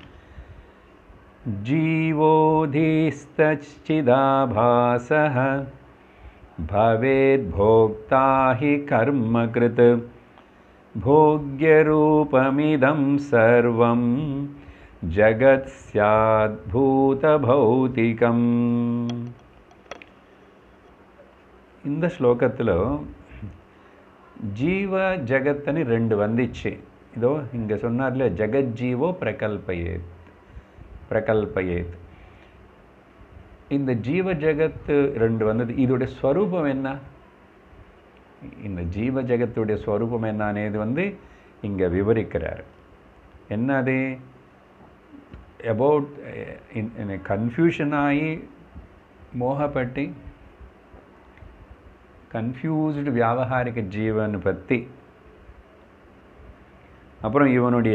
जीवोऽधीस्तच्चिदाभासः भवेद्भोक्ता हि कर्मकृत् भोग्यरूपमिदं सर्वं जगत् स्याद्भूतभौतिकम् இந்த ஸ்லோகத்தில் ஜீவ ஜகத்துன்னு ரெண்டு வந்துச்சு இதோ இங்கே சொன்னார்ல ஜெகஜீவோ பிரகல்பயேத் பிரகல்பயேத் இந்த ஜீவ ஜெகத்து ரெண்டு வந்தது இதோடைய ஸ்வரூபம் என்ன இந்த ஜீவ ஜெகத்துடைய ஸ்வரூபம் என்னன்னு வந்து இங்கே விவரிக்கிறார் என்னது அபவுட் கன்ஃபியூஷன் ஆகி மோகப்பட்டு கன்ஃபியூஸ்டு வியாபகாரிக ஜீவன் பற்றி அப்புறம் இவனுடைய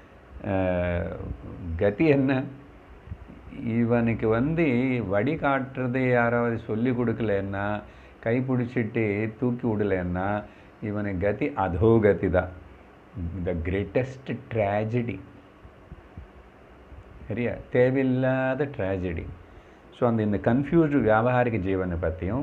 கதி என்ன இவனுக்கு வந்து வழிகாட்டுறதை யாராவது சொல்லி கொடுக்கலன்னா கை பிடிச்சிட்டு தூக்கி விடலன்னா இவனுக்கு கதி அதோகதி தான் த கிரேட்டஸ்ட் ட்ராஜடி சரியா தேவையில்லாத ட்ராஜடி ஸோ அந்த இந்த கன்ஃபியூஸ்டு வியாபாரிக ஜீவனை பற்றியும்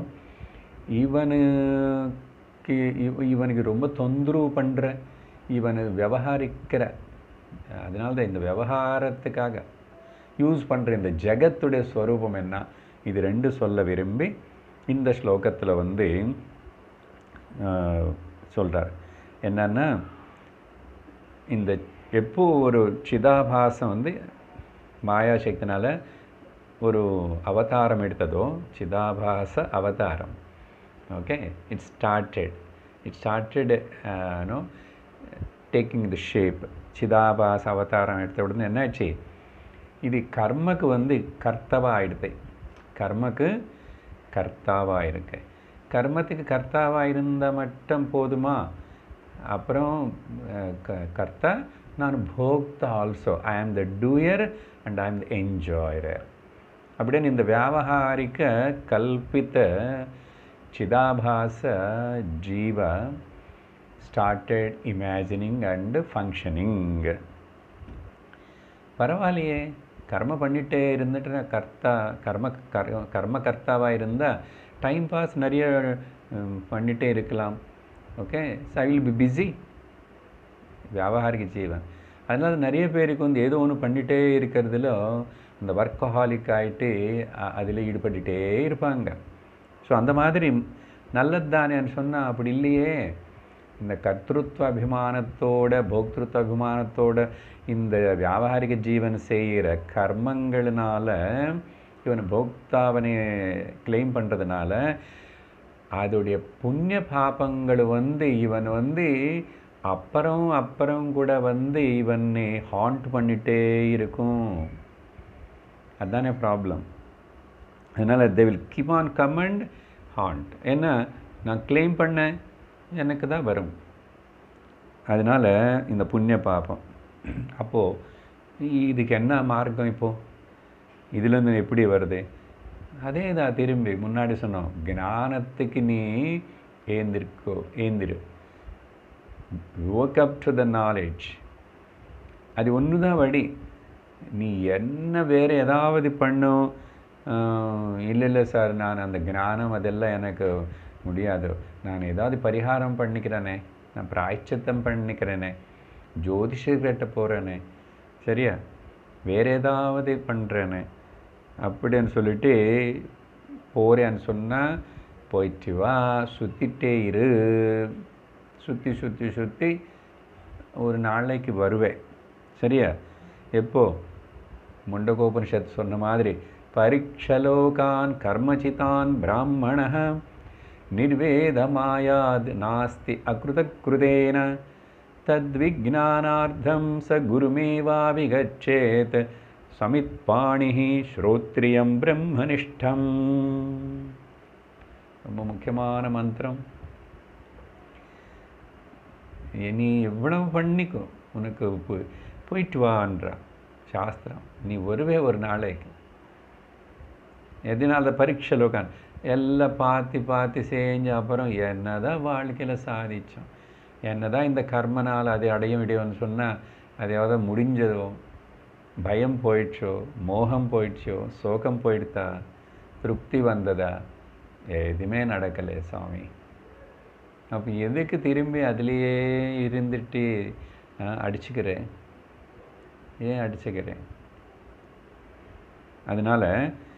இவனுக்கு இவ- இவனுக்கு ரொம்ப தொந்தரவு பண்ணுற இவனு விவகாரிக்கிற அதனால தான் இந்த விவகாரத்துக்காக யூஸ் பண்ணுற இந்த ஜெகத்துடைய ஸ்வரூபம் என்ன இது ரெண்டு சொல்ல விரும்பி இந்த ஸ்லோகத்தில் வந்து சொல்கிறார் என்னன்னா இந்த எப்போ ஒரு சிதாபாசம் வந்து மாயாசக்தினால ஒரு அவதாரம் எடுத்ததோ சிதாபாச அவதாரம் okay it started it started no taking the shape சிதாபாச அவதாரம் எடுத்த உடனே என்னாச்சு இது கர்மக்கு வந்து கர்த்தவா ஆயிடுது கர்மக்கு கர்த்தாவா இருக்கு கர்மத்துக்கு கர்த்தாவா இருந்தால் மட்டும் போதுமா அப்புறம் அஹ், க- கர்த்தா நான் போக்தா ஆல்சோ ஐ ஆம் த டூயர் அண்ட் ஐ ஆம் த என்ஜாயரர் அப்படின்னு இந்த வியாபகாரிக கல்பித்த சிதாபாச ஜீவ ஸ்டார்டட் இமேஜினிங் அண்ட் ஃபங்க்ஷனிங் பரவாயில்லையே கர்ம பண்ணிட்டே இருந்துட்டு நான் கர்த்தா கர்ம கர்ம கர்ம கர்த்தாவாக இருந்தால் டைம் பாஸ் நிறைய ம், பண்ணிட்டே இருக்கலாம் okay I will be busy வியாபாரிக ஜீவன் அதனால நிறைய பேருக்கு வந்து ஏதோ ஒன்று பண்ணிகிட்டே இருக்கிறதுல அந்த ஒர்க்கஹாலிக் ஆகிட்டு அதில் ஈடுபட்டுட்டே இருப்பாங்க ஸோ அந்த மாதிரி நல்லது தானேன்னு சொன்னால் அப்படி இல்லையே இந்த கர்த்திருவ அபிமானத்தோட போக்திருத்வ அபிமானத்தோட இந்த வியாபாரிக ஜீவன் செய்கிற கர்மங்களினால இவன் போக்தாவனை கிளைம் பண்ணுறதுனால அதோடைய புண்ணிய பாபங்கள் வந்து இவன் வந்து அப்புறம் அப்புறம் கூட வந்து இவனை ஹாண்ட் பண்ணிட்டே இருக்கும் அதுதானே ப்ராப்ளம் அதனால் they will keep on come and hand ஏன்னா நான் கிளைம் பண்ணேன் எனக்கு தான் வரும் அதனால் இந்த புண்ணிய பாபம் அப்போது இதுக்கு என்ன மார்க்கம் இப்போது இதுலேருந்து எப்படி வருது அதே தான் திரும்பி முன்னாடி சொன்னோம் ஞானத்துக்கு நீ ஏந்திருக்கோ ஏந்திரு work up to the knowledge அது ஒன்று தான் வழி நீ என்ன வேறு ஏதாவது பண்ணும் இல்லை இல்லை சார் நான் அந்த ஞானம் அதெல்லாம் எனக்கு முடியாது நான் ஏதாவது பரிகாரம் பண்ணிக்கிறேனே நான் பிராய்ச்சித்தம் பண்ணிக்கிறேனே ஜோதிஷர்கிட்ட போகிறேனே சரியா வேறு ஏதாவது பண்ணுறேனே அப்படின்னு சொல்லிட்டு போகிறேன்னு சொன்னால் போயிட்டு வா சுற்றிட்டே இரு சுற்றி சுற்றி சுற்றி ஒரு நாளைக்கு வருவேன் சரியா எப்போ முண்டகோபனிஷத் சொன்ன மாதிரி பரீட்சலோகான் கர்மச்சிதான் பிராமண நிர்வேதமாயாத் நாஸ்தி அகிருதகிருதேன தத்விஜானார்த்தம் ச குருமேவாவிகச்சேத் சமித்பாணிः ஸ்ரோத்ரியம் பிரம்மனிஷ்டம் ரொம்ப முக்கியமான மந்திரம் நீ எவ்வளவு பண்ணிக்கோ உனக்கு போ- போயிட்டு வான்றா சாஸ்திரம் நீ வருவே ஒரு நாளைக்கு எதனால பரீட்சை லோகான் எல்லாம் பார்த்து பார்த்து செஞ்ச அப்புறம் என்னதான் வாழ்க்கையில் சாதிச்சோம் என்னதான் இந்த கர்மனால் அதை அடைய முடியும்னு சொன்னால் அதையாவது முடிஞ்சதோ பயம் போயிடுச்சோ மோகம் போயிடுச்சோ சோகம் போயிடுதா திருப்தி வந்ததா எதுவுமே நடக்கலை சாமி அப்போ எதுக்கு திரும்பி அதுலேயே இருந்துட்டு ஆ, அடிச்சுக்கிறேன் ஏன் அடிச்சுக்கிறேன் அதனால்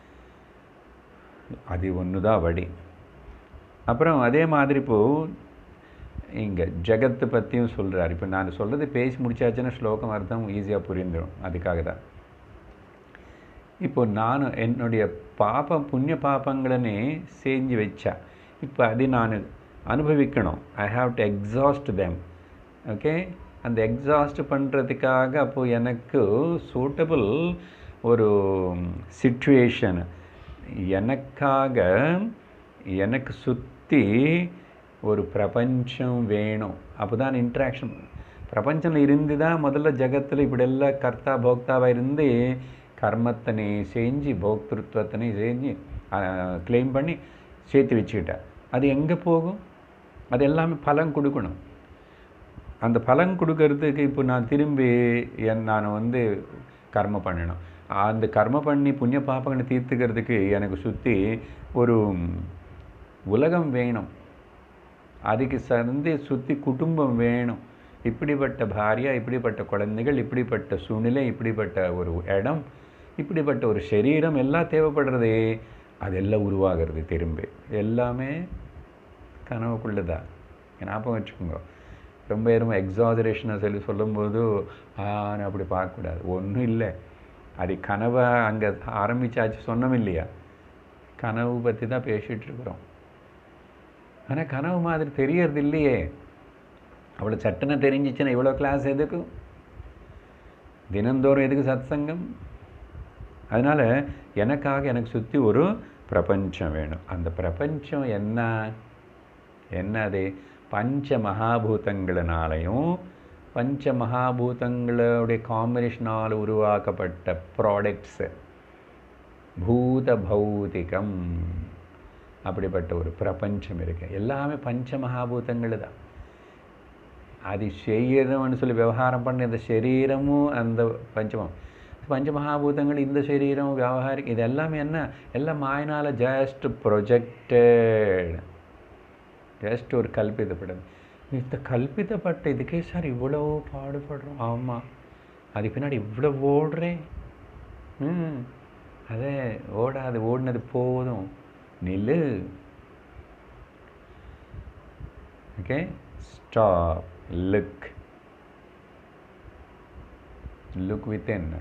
அது ஒன்று தான் வழி அப்புறம் அதே மாதிரி இப்போ இங்கே ஜெகத்து பற்றியும் சொல்கிறார் இப்போ நான் சொல்கிறது பேசி முடிச்சாச்சுன்னா ஸ்லோகம் அர்த்தம் ஈஸியாக புரிந்துடும் அதுக்காக தான் இப்போ நான் என்னுடைய பாபம் புண்ணிய பாபங்களனே செஞ்சு வச்சா இப்போ அது நான் அனுபவிக்கணும் I have to exhaust them okay அந்த எக்ஸாஸ்ட் பண்ணுறதுக்காக அப்போ எனக்கு சூட்டபிள் ஒரு சுச்சுவேஷன் எனக்காக எனக்கு சுற்றி ஒரு பிரபஞ்சம் வேணும் அப்போ தான் இன்ட்ராக்ஷன் பிரபஞ்சம் இருந்து தான் முதல்ல ஜகத்தில் இப்படியெல்லாம் கர்த்தா போக்தாவாக இருந்து கர்மத்தனை செஞ்சு போக்திருத்துவத்தனை செஞ்சு க்ளைம் பண்ணி சேர்த்து வச்சுக்கிட்டேன் அது எங்கே போகும் அது எல்லாமே பலன் கொடுக்கணும் அந்த பலன் கொடுக்கறதுக்கு இப்போ நான் திரும்பி என் நான் வந்து கர்மம் பண்ணணும் அந்த கர்ம பண்ணி புண்ணிய பாப்பங்களை தீர்த்துக்கிறதுக்கு எனக்கு சுற்றி ஒரு உலகம் வேணும் அதுக்கு சந்தி சுற்றி குடும்பம் வேணும் இப்படிப்பட்ட பாரியா இப்படிப்பட்ட குழந்தைகள் இப்படிப்பட்ட சூழ்நிலை இப்படிப்பட்ட ஒரு இடம் இப்படிப்பட்ட ஒரு சரீரம் எல்லாம் தேவைப்படுறதே அதெல்லாம் உருவாகிறது திரும்பி எல்லாமே கனவுக்குள்ளே தான் ஞாபகம் வச்சுக்கோங்க ரொம்ப ரொம்ப எக்ஸாஜரேஷனாக சொல்லி சொல்லும்போது ஆன்னு அப்படி பார்க்கக்கூடாது ஒன்றும் இல்லை அது கனவை அங்கே ஆரம்பிச்சாச்சு சொன்னோம் இல்லையா கனவு பற்றி தான் பேசிகிட்டு இருக்கிறோம் ஆனால் கனவு மாதிரி தெரியறது இல்லையே அவ்வளோ சட்டனை தெரிஞ்சிச்சுன்னா இவ்வளோ கிளாஸ் எதுக்கு தினந்தோறும் எதுக்கு சத்சங்கம் அதனால் எனக்காக எனக்கு சுற்றி ஒரு பிரபஞ்சம் வேணும் அந்த பிரபஞ்சம் என்ன என்ன அது பஞ்ச மகாபூதங்களினாலையும் பஞ்ச மகாபூதங்களுடைய காம்பினேஷனால் உருவாக்கப்பட்ட ப்ராடக்ட்ஸு பூத பௌதிகம் அப்படிப்பட்ட ஒரு பிரபஞ்சம் இருக்கு எல்லாமே பஞ்ச மகாபூதங்கள் தான் அது செய்யணும்னு சொல்லி விவகாரம் பண்ண இந்த சரீரமும் அந்த பஞ்சமம் பஞ்சமகாபூதங்கள் இந்த சரீரம் வியாபாரிக் இது எல்லாமே என்ன எல்லாம் மாயினால் ஜஸ்ட் ப்ரொஜெக்டட் ஜஸ்ட் ஒரு கல்பிதப்படும் இந்த கல்பிதப்பட்ட இதுக்கே சார் இவ்வளோ பாடுபடுறோம் ஆமாம் அது பின்னாடி இவ்வளோ ஓடுறேன் ம் அதே ஓடாது ஓடினது போதும் நில்லு okay stop look look within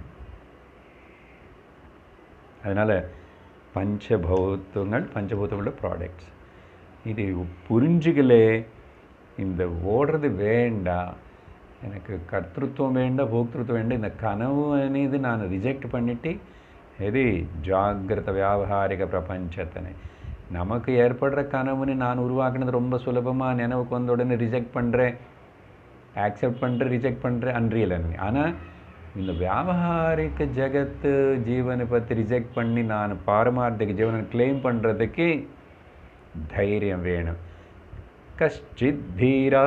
அதனால் பஞ்சபூதங்கள் பஞ்சபூதங்களோட ப்ராடக்ட்ஸ் இது புரிஞ்சுக்கலே இந்த ஓடுறது வேண்டாம் எனக்கு கர்த்தృత్వం வேண்டாம் போக்திருத்துவம் வேண்டாம் இந்த கனவு అనేది நான் ரிஜெக்ட் பண்ணிட்டு எது ஜாகிரத வியாபாரிக பிரபஞ்சத்தனை நமக்கு ஏற்படுற கனவுன்னு நான் உருவாக்குனது ரொம்ப சுலபமாக நினைவுக்கு வந்த உடனே ரிஜெக்ட் பண்ணுறேன் ஆக்செப்ட் பண்ணுறேன் ரிஜெக்ட் பண்ணுறேன் அன்றியல் ஆனால் இந்த வியாபாரிக ஜகத்து ஜீவனை பற்றி ரிஜெக்ட் பண்ணி நான் பாரமார்த்திக ஜீவனை கிளைம் பண்ணுறதுக்கு தைரியம் வேணும் கஷ்டித் தீரா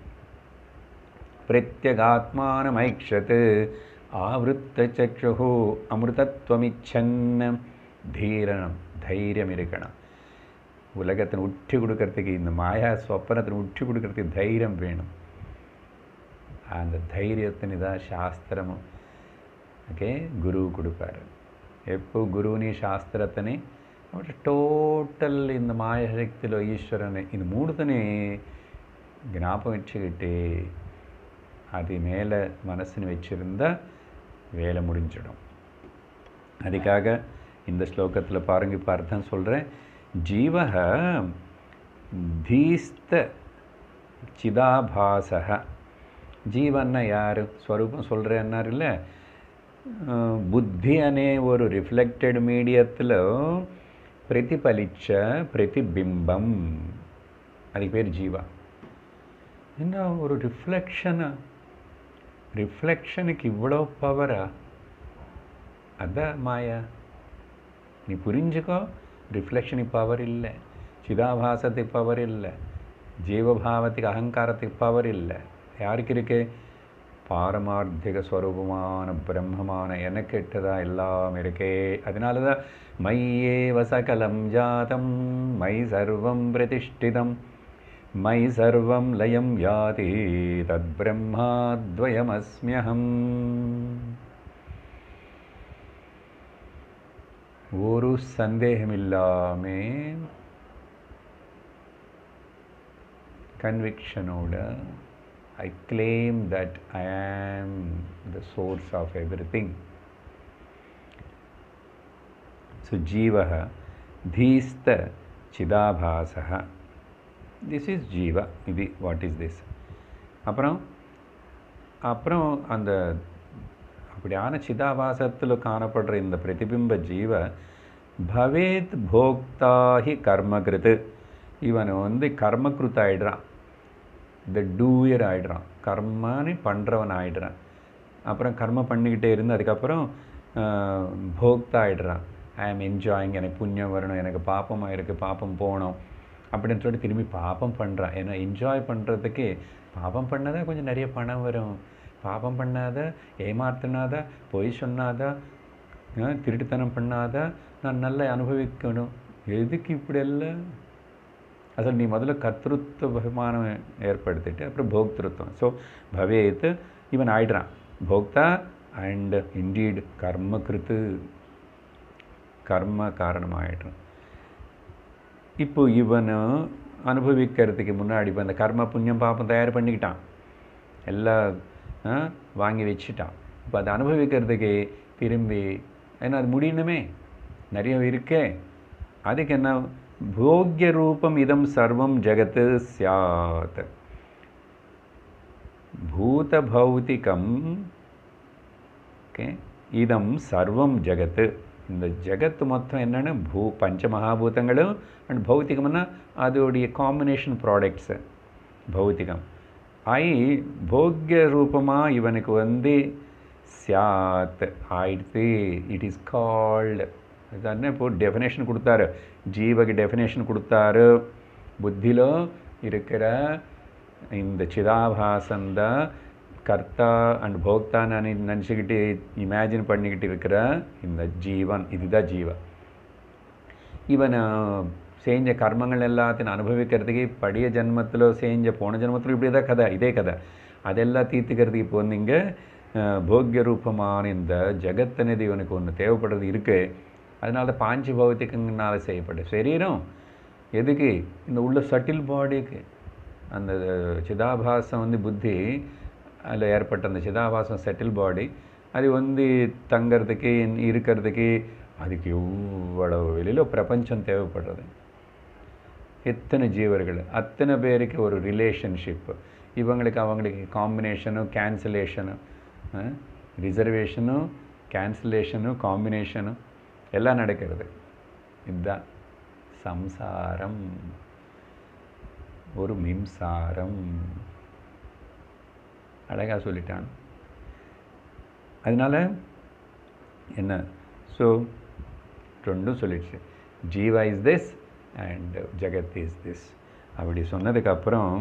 பிரத்யகாத்மானமைக்ஷத் ஆவృத்த சக்ஷு அமிர்தத்வமிச்சன் தீரணம் தைரியம் இருக்கணும் உலகத்தின் உற்றி கொடுக்கறதுக்கு இந்த மாயா சொப்பனத்தின் உற்றி கொடுக்கறதுக்கு தைரியம் வேணும் அந்த தைரியத்தின் இதான் சாஸ்திரமும் ஓகே குரு கொடுப்பாரு எப்போ குருவினி శాస్త్రతని టోటల్ இந்த மாயசக்தியில் ஈஸ்வரனை இந்த மூணுத்தனே ஞாபகம் வச்சுக்கிட்டு அது மேலே மனசுன்னு வச்சுருந்தா வேலை முடிஞ்சிடும் அதுக்காக இந்த ஸ்லோகத்தில் பாருங்க இப்போ அர்த்தம் சொல்கிறேன் ஜீவக தீஸ்த சிதாபாசக ஜீவன்னா யார் ஸ்வரூபம் சொல்கிறேன்னார் இல்லை బుద్ధి అనే ஒரு రిఫ్లెక్టెడ్ మీడియத்தில் ప్రతిఫలించ ప్రతిబింబం అది పేరు జీవ என்ன ஒரு ரிஃப்ளெக்ஷனா ரிஃப்ளெக்ஷனுக்கு இவ்வளோ பவரா அதான் மாயா நீ புரிஞ்சுக்கோ ரிஃப்ளெக்ஷனுக்கு பவர் இல்லை சிதாபாசத்துக்கு பவர் இல்லை ஜீவபாவத்துக்கு அகங்காரத்துக்கு பவர் இல்லை யாருக்கு இருக்கு பாரமார்த்திக ஸ்வரூபமான பிரம்மமான எனக்கு எட்டதா எல்லாம் இருக்கே அதனால தான் மையே வசகலம் ஜாதம் மை சர்வம் பிரதிஷ்டிதம் மை சர்வம் லயம் யாதி தத் பிரம்மாத்வயமஸ்மியகம் ஒரு சந்தேகமில்லாமே கன்விக்ஷனோட I claim that I am the source of everything. So, Jivaha, Dhista, Chidabhasaha. This is Jiva. இது வாட் இஸ் திஸ் அப்புறம் அப்புறம் அந்த அப்படியான சிதாபாசத்தில் காணப்படுற இந்த பிரதிபிம்ப ஜீவ பவேத் போக்தாஹி கர்மகிருத்து இவன் வந்து கர்மகிருத் ஆயிடுறான் இந்த டூயர் ஆகிடுறான் கர்மானு பண்ணுறவன் ஆகிடுறான் அப்புறம் கர்மம் பண்ணிக்கிட்டே இருந்து அதுக்கப்புறம் போக்தா ஆகிடுறான் ஐ ஆம் என்ஜாயிங் எனக்கு புண்ணியம் வரணும் எனக்கு பாப்பமாக இருக்குது பாப்பம் போகணும் அப்படின்னு சொல்லிட்டு திரும்பி பாப்பம் பண்ணுறான் ஏன்னா என்ஜாய் பண்ணுறதுக்கு பாப்பம் பண்ணாதான் கொஞ்சம் நிறைய பணம் வரும் பாப்பம் பண்ணாத ஏமாத்தினாதா பொய் சொன்னாதா ஆ, திருட்டுத்தனம் பண்ணாத நான் நல்லா அனுபவிக்கணும் எதுக்கு இப்படி எல்லாம் అసలు నీ మొదలు కర్తృత్వ బహుమానం ఏర్పడితే అప్పుడు భోక్తృత్వం సో భవేత్ ఇవన్ ఆయిడ్రా భోక్త అండ్ ఇండీడ్ కర్మకృత్ கர்ம காரணமாயிடும் இப்போ இவன் அனுபவிக்கிறதுக்கு முன்னாடி இப்போ அந்த கர்ம புண்ணியம் பாப்பம் தயார் பண்ணிக்கிட்டான் எல்லாம் ஆ, வாங்கி வச்சுட்டான் இப்போ அதை அனுபவிக்கிறதுக்கு திரும்பி ஏன்னா அது முடியணுமே நிறைய இருக்கே அதுக்கு என்ன போக்கிய ரூபம் இதம் சர்வம் ஜெகத்து சியாத் பூதபௌதிகம் ஓகே இதம் சர்வம் ஜெகத்து இந்த ஜெகத்து மொத்தம் என்னென்னு பூ பஞ்சமகாபூதங்களும் அண்ட் பௌத்திகம்னா அதோடைய காம்பினேஷன் ப்ராடக்ட்ஸு பௌத்திகம் ஐ போக்கிய ரூபமாக இவனுக்கு வந்து சியாத் ஆயிடுத்து இட் இஸ் கால்டு அதுதானே இப்போ டெஃபினேஷன் கொடுத்தாரு ஜீவக்கு டெஃபினேஷன் கொடுத்தாரு புத்திలో இருக்கிற இந்த சிதாபாசந்த கர்த்தா அண்ட் போக்தான்னு நினச்சிக்கிட்டு இமேஜின் பண்ணிக்கிட்டு இருக்கிற இந்த ஜீவன் இதுதான் ஜீவன் இவன் செஞ்ச கர்மங்கள் எல்லாத்தையும் அனுபவிக்கிறதுக்கு படிய ஜென்மத்தில் செஞ்ச போன ஜென்மத்தில் இப்படி தான் கதை இதே கதை அதெல்லாம் தீர்த்துக்கிறதுக்கு இப்போ வந்து இங்கே போக்கிய ரூபமான இந்த ஜெகத் అనేది இவனுக்கு ஒன்று தேவைப்படுறது இருக்கு அதனால தான் பாஞ்சு பௌத்திகங்களால செய்யப்பட்ட சரீரம் எதுக்கு இந்த உள்ள சட்டில் பாடிக்கு அந்த சிதாபாசம் வந்து புத்தி அதில் ஏற்பட்ட அந்த சிதாபாசம் செட்டில் பாடி அது வந்து தங்கிறதுக்கு இருக்கிறதுக்கு அதுக்கு எவ்வளவு வெளியில் பிரபஞ்சம் தேவைப்படுறது எத்தனை ஜீவர்கள் அத்தனை பேருக்கு ஒரு ரிலேஷன்ஷிப் இவங்களுக்கு அவங்களுக்கு காம்பினேஷனும் கேன்சலேஷனும் ரிசர்வேஷனும் கேன்சலேஷனும் காம்பினேஷனும் எல்லாம் நடக்கிறது இதுதான் சம்சாரம் ஒரு மிம்சாரம் அழகாக சொல்லிட்டான் அதனால் என்ன ஸோ ரெண்டும் சொல்லிடுச்சு jiva is this and jagat is this அப்படி சொன்னதுக்கப்புறம்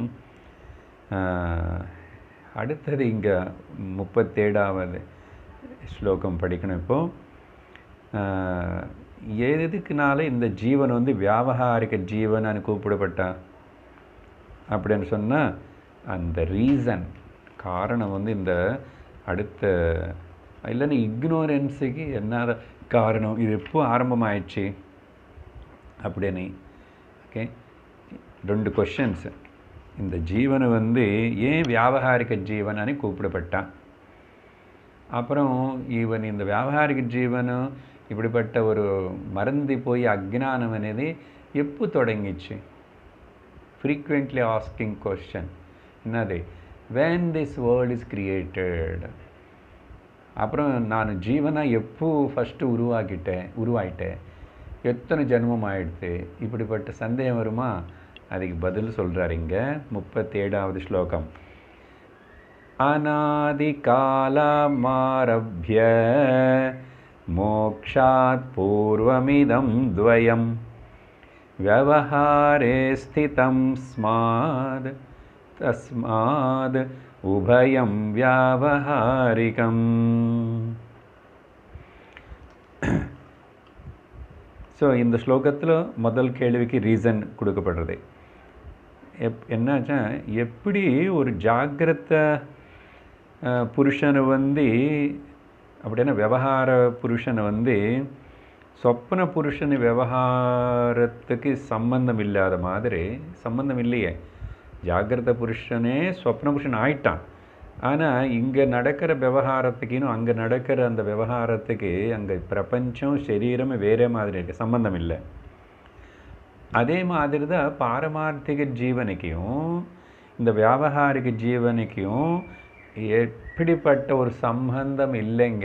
அடுத்தது இங்கே முப்பத்தேழாவது ஸ்லோகம் படிக்கணும் இப்போது எதுக்குனால இந்த ஜீவன் வந்து வியாபகாரிக ஜீவன் கூப்பிடப்பட்டான் அப்படின்னு சொன்னால் அந்த ரீசன் காரணம் வந்து இந்த அடுத்த இல்லைன்னா இக்னோரன்ஸுக்கு என்ன காரணம் இது எப்போ ஆரம்பமாயிடுச்சு அப்படின்னு ஓகே ரெண்டு கொஷின்ஸ் இந்த ஜீவனை வந்து ஏன் வியாபகாரிக ஜீவன் கூப்பிடப்பட்டான் அப்புறம் இவன் இந்த வியாபகாரிக ஜீவனும் இப்படிப்பட்ட ஒரு மறந்து போய் அஜ்ஞானம் అనేది எப்போ தொடங்கிச்சு ஃப்ரீக்வெண்ட்லி ஆஸ்கிங் கொஸ்டின் என்னது when this world is created அப்புறம் நான் ஜீவனை எப்போ ஃபஸ்ட்டு உருவாக்கிட்டேன் உருவாயிட்டேன் எத்தனை ஜென்மம் ஆயிடுத்து இப்படிப்பட்ட சந்தேகம் வருமா அதுக்கு பதில் சொல்கிறார் இங்கே முப்பத்தேழாவது ஸ்லோகம் अनादिकालमारभ्य मोक्षात् पूर्वमिदं द्वयं व्यवहारे स्थितं स्माद् तस्माद् उभयं व्यावहारिकम् ஸோ இந்த ஸ்லோகத்தில் முதல் கேள்விக்கு ரீசன் கொடுக்கப்படுறது எப் என்னாச்சா எப்படி ஒரு ஜாகிரத புருஷனை வந்து அப்படின்னா விவகார புருஷனை வந்து சொப்பன புருஷன் விவகாரத்துக்கு சம்பந்தம் இல்லாத மாதிரி சம்பந்தம் இல்லையே ஜாகிரத புருஷனே சொப்ன புருஷன் ஆயிட்டான் ஆனால் இங்கே நடக்கிற விவகாரத்துக்கு இன்னும் அங்கே நடக்கிற அந்த விவகாரத்துக்கு அங்கே பிரபஞ்சம் சரீரம் வேறே மாதிரி இருக்குது சம்பந்தம் இல்லை அதே மாதிரி தான் பாரமார்த்திக ஜீவனுக்கும் இந்த வியாபகாரிக ஜீவனுக்கும் எப்படிப்பட்ட ஒரு சம்பந்தம் இல்லைங்க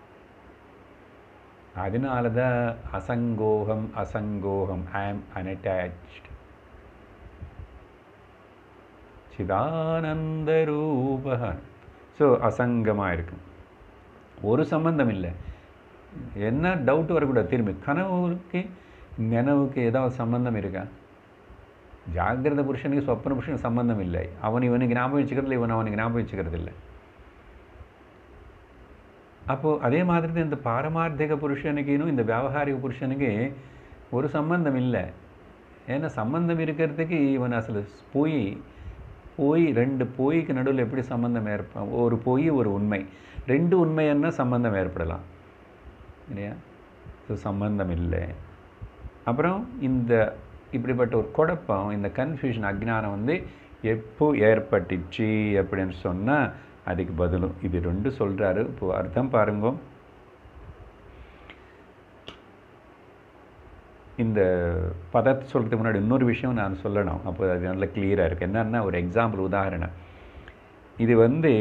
அதனால தான் அசங்கோகம் அசங்கோகம் ஐ ஆம் அனட்டாச்ட் சிதானந்த ரூப ஸோ அசங்கமாக இருக்கும் ஒரு சம்பந்தம் இல்லை என்ன டவுட் வரக்கூடாது திரும்பி கனவுக்கு நினைவுக்கு ஏதாவது சம்பந்தம் இருக்கா ஜாகிரத புருஷனுக்கு சொப்பன புருஷனுக்கு சம்பந்தம் இல்லை அவன் இவனுக்கு ஞாபகம் வச்சுக்கிறது இவன் அவனுக்கு ஞாபகம் வச்சுக்கிறது இல்லை அப்போது அதே மாதிரி தான் இந்த பாரமார்த்திக புருஷனுக்குன்னு இந்த வியாபகாரிக புருஷனுக்கு ஒரு சம்பந்தம் இல்லை ஏன்னா சம்பந்தம் இருக்கிறதுக்கு இவன் அசలు போய் போய் ரெண்டு பொய்க்கு நடுவில் எப்படி சம்பந்தம் ஏற்ப ஒரு பொய் ஒரு உண்மை ரெண்டு உண்மைன்னா சம்பந்தம் ஏற்படலாம் இல்லையா ஸோ சம்பந்தம் இல்லை அப்புறம் இந்த இப்படிப்பட்ட ஒரு குழப்பம் இந்த கன்ஃபியூஷன் அஜ்ஞானம் வந்து எப்போ ஏற்பட்டுச்சு அப்படின்னு சொன்னால் அதுக்கு பதிலும் இது ரெண்டு சொல்கிறாரு இப்போ அர்த்தம் பாருங்க இந்த பதத்தை சொல்கிறதுக்கு முன்னாடி இன்னொரு விஷயம் நான் சொல்லணும் அப்போ அது நல்லா கிளியராக இருக்குது என்னன்னா ஒரு எக்ஸாம்பிள் உதாரணம் இது வந்து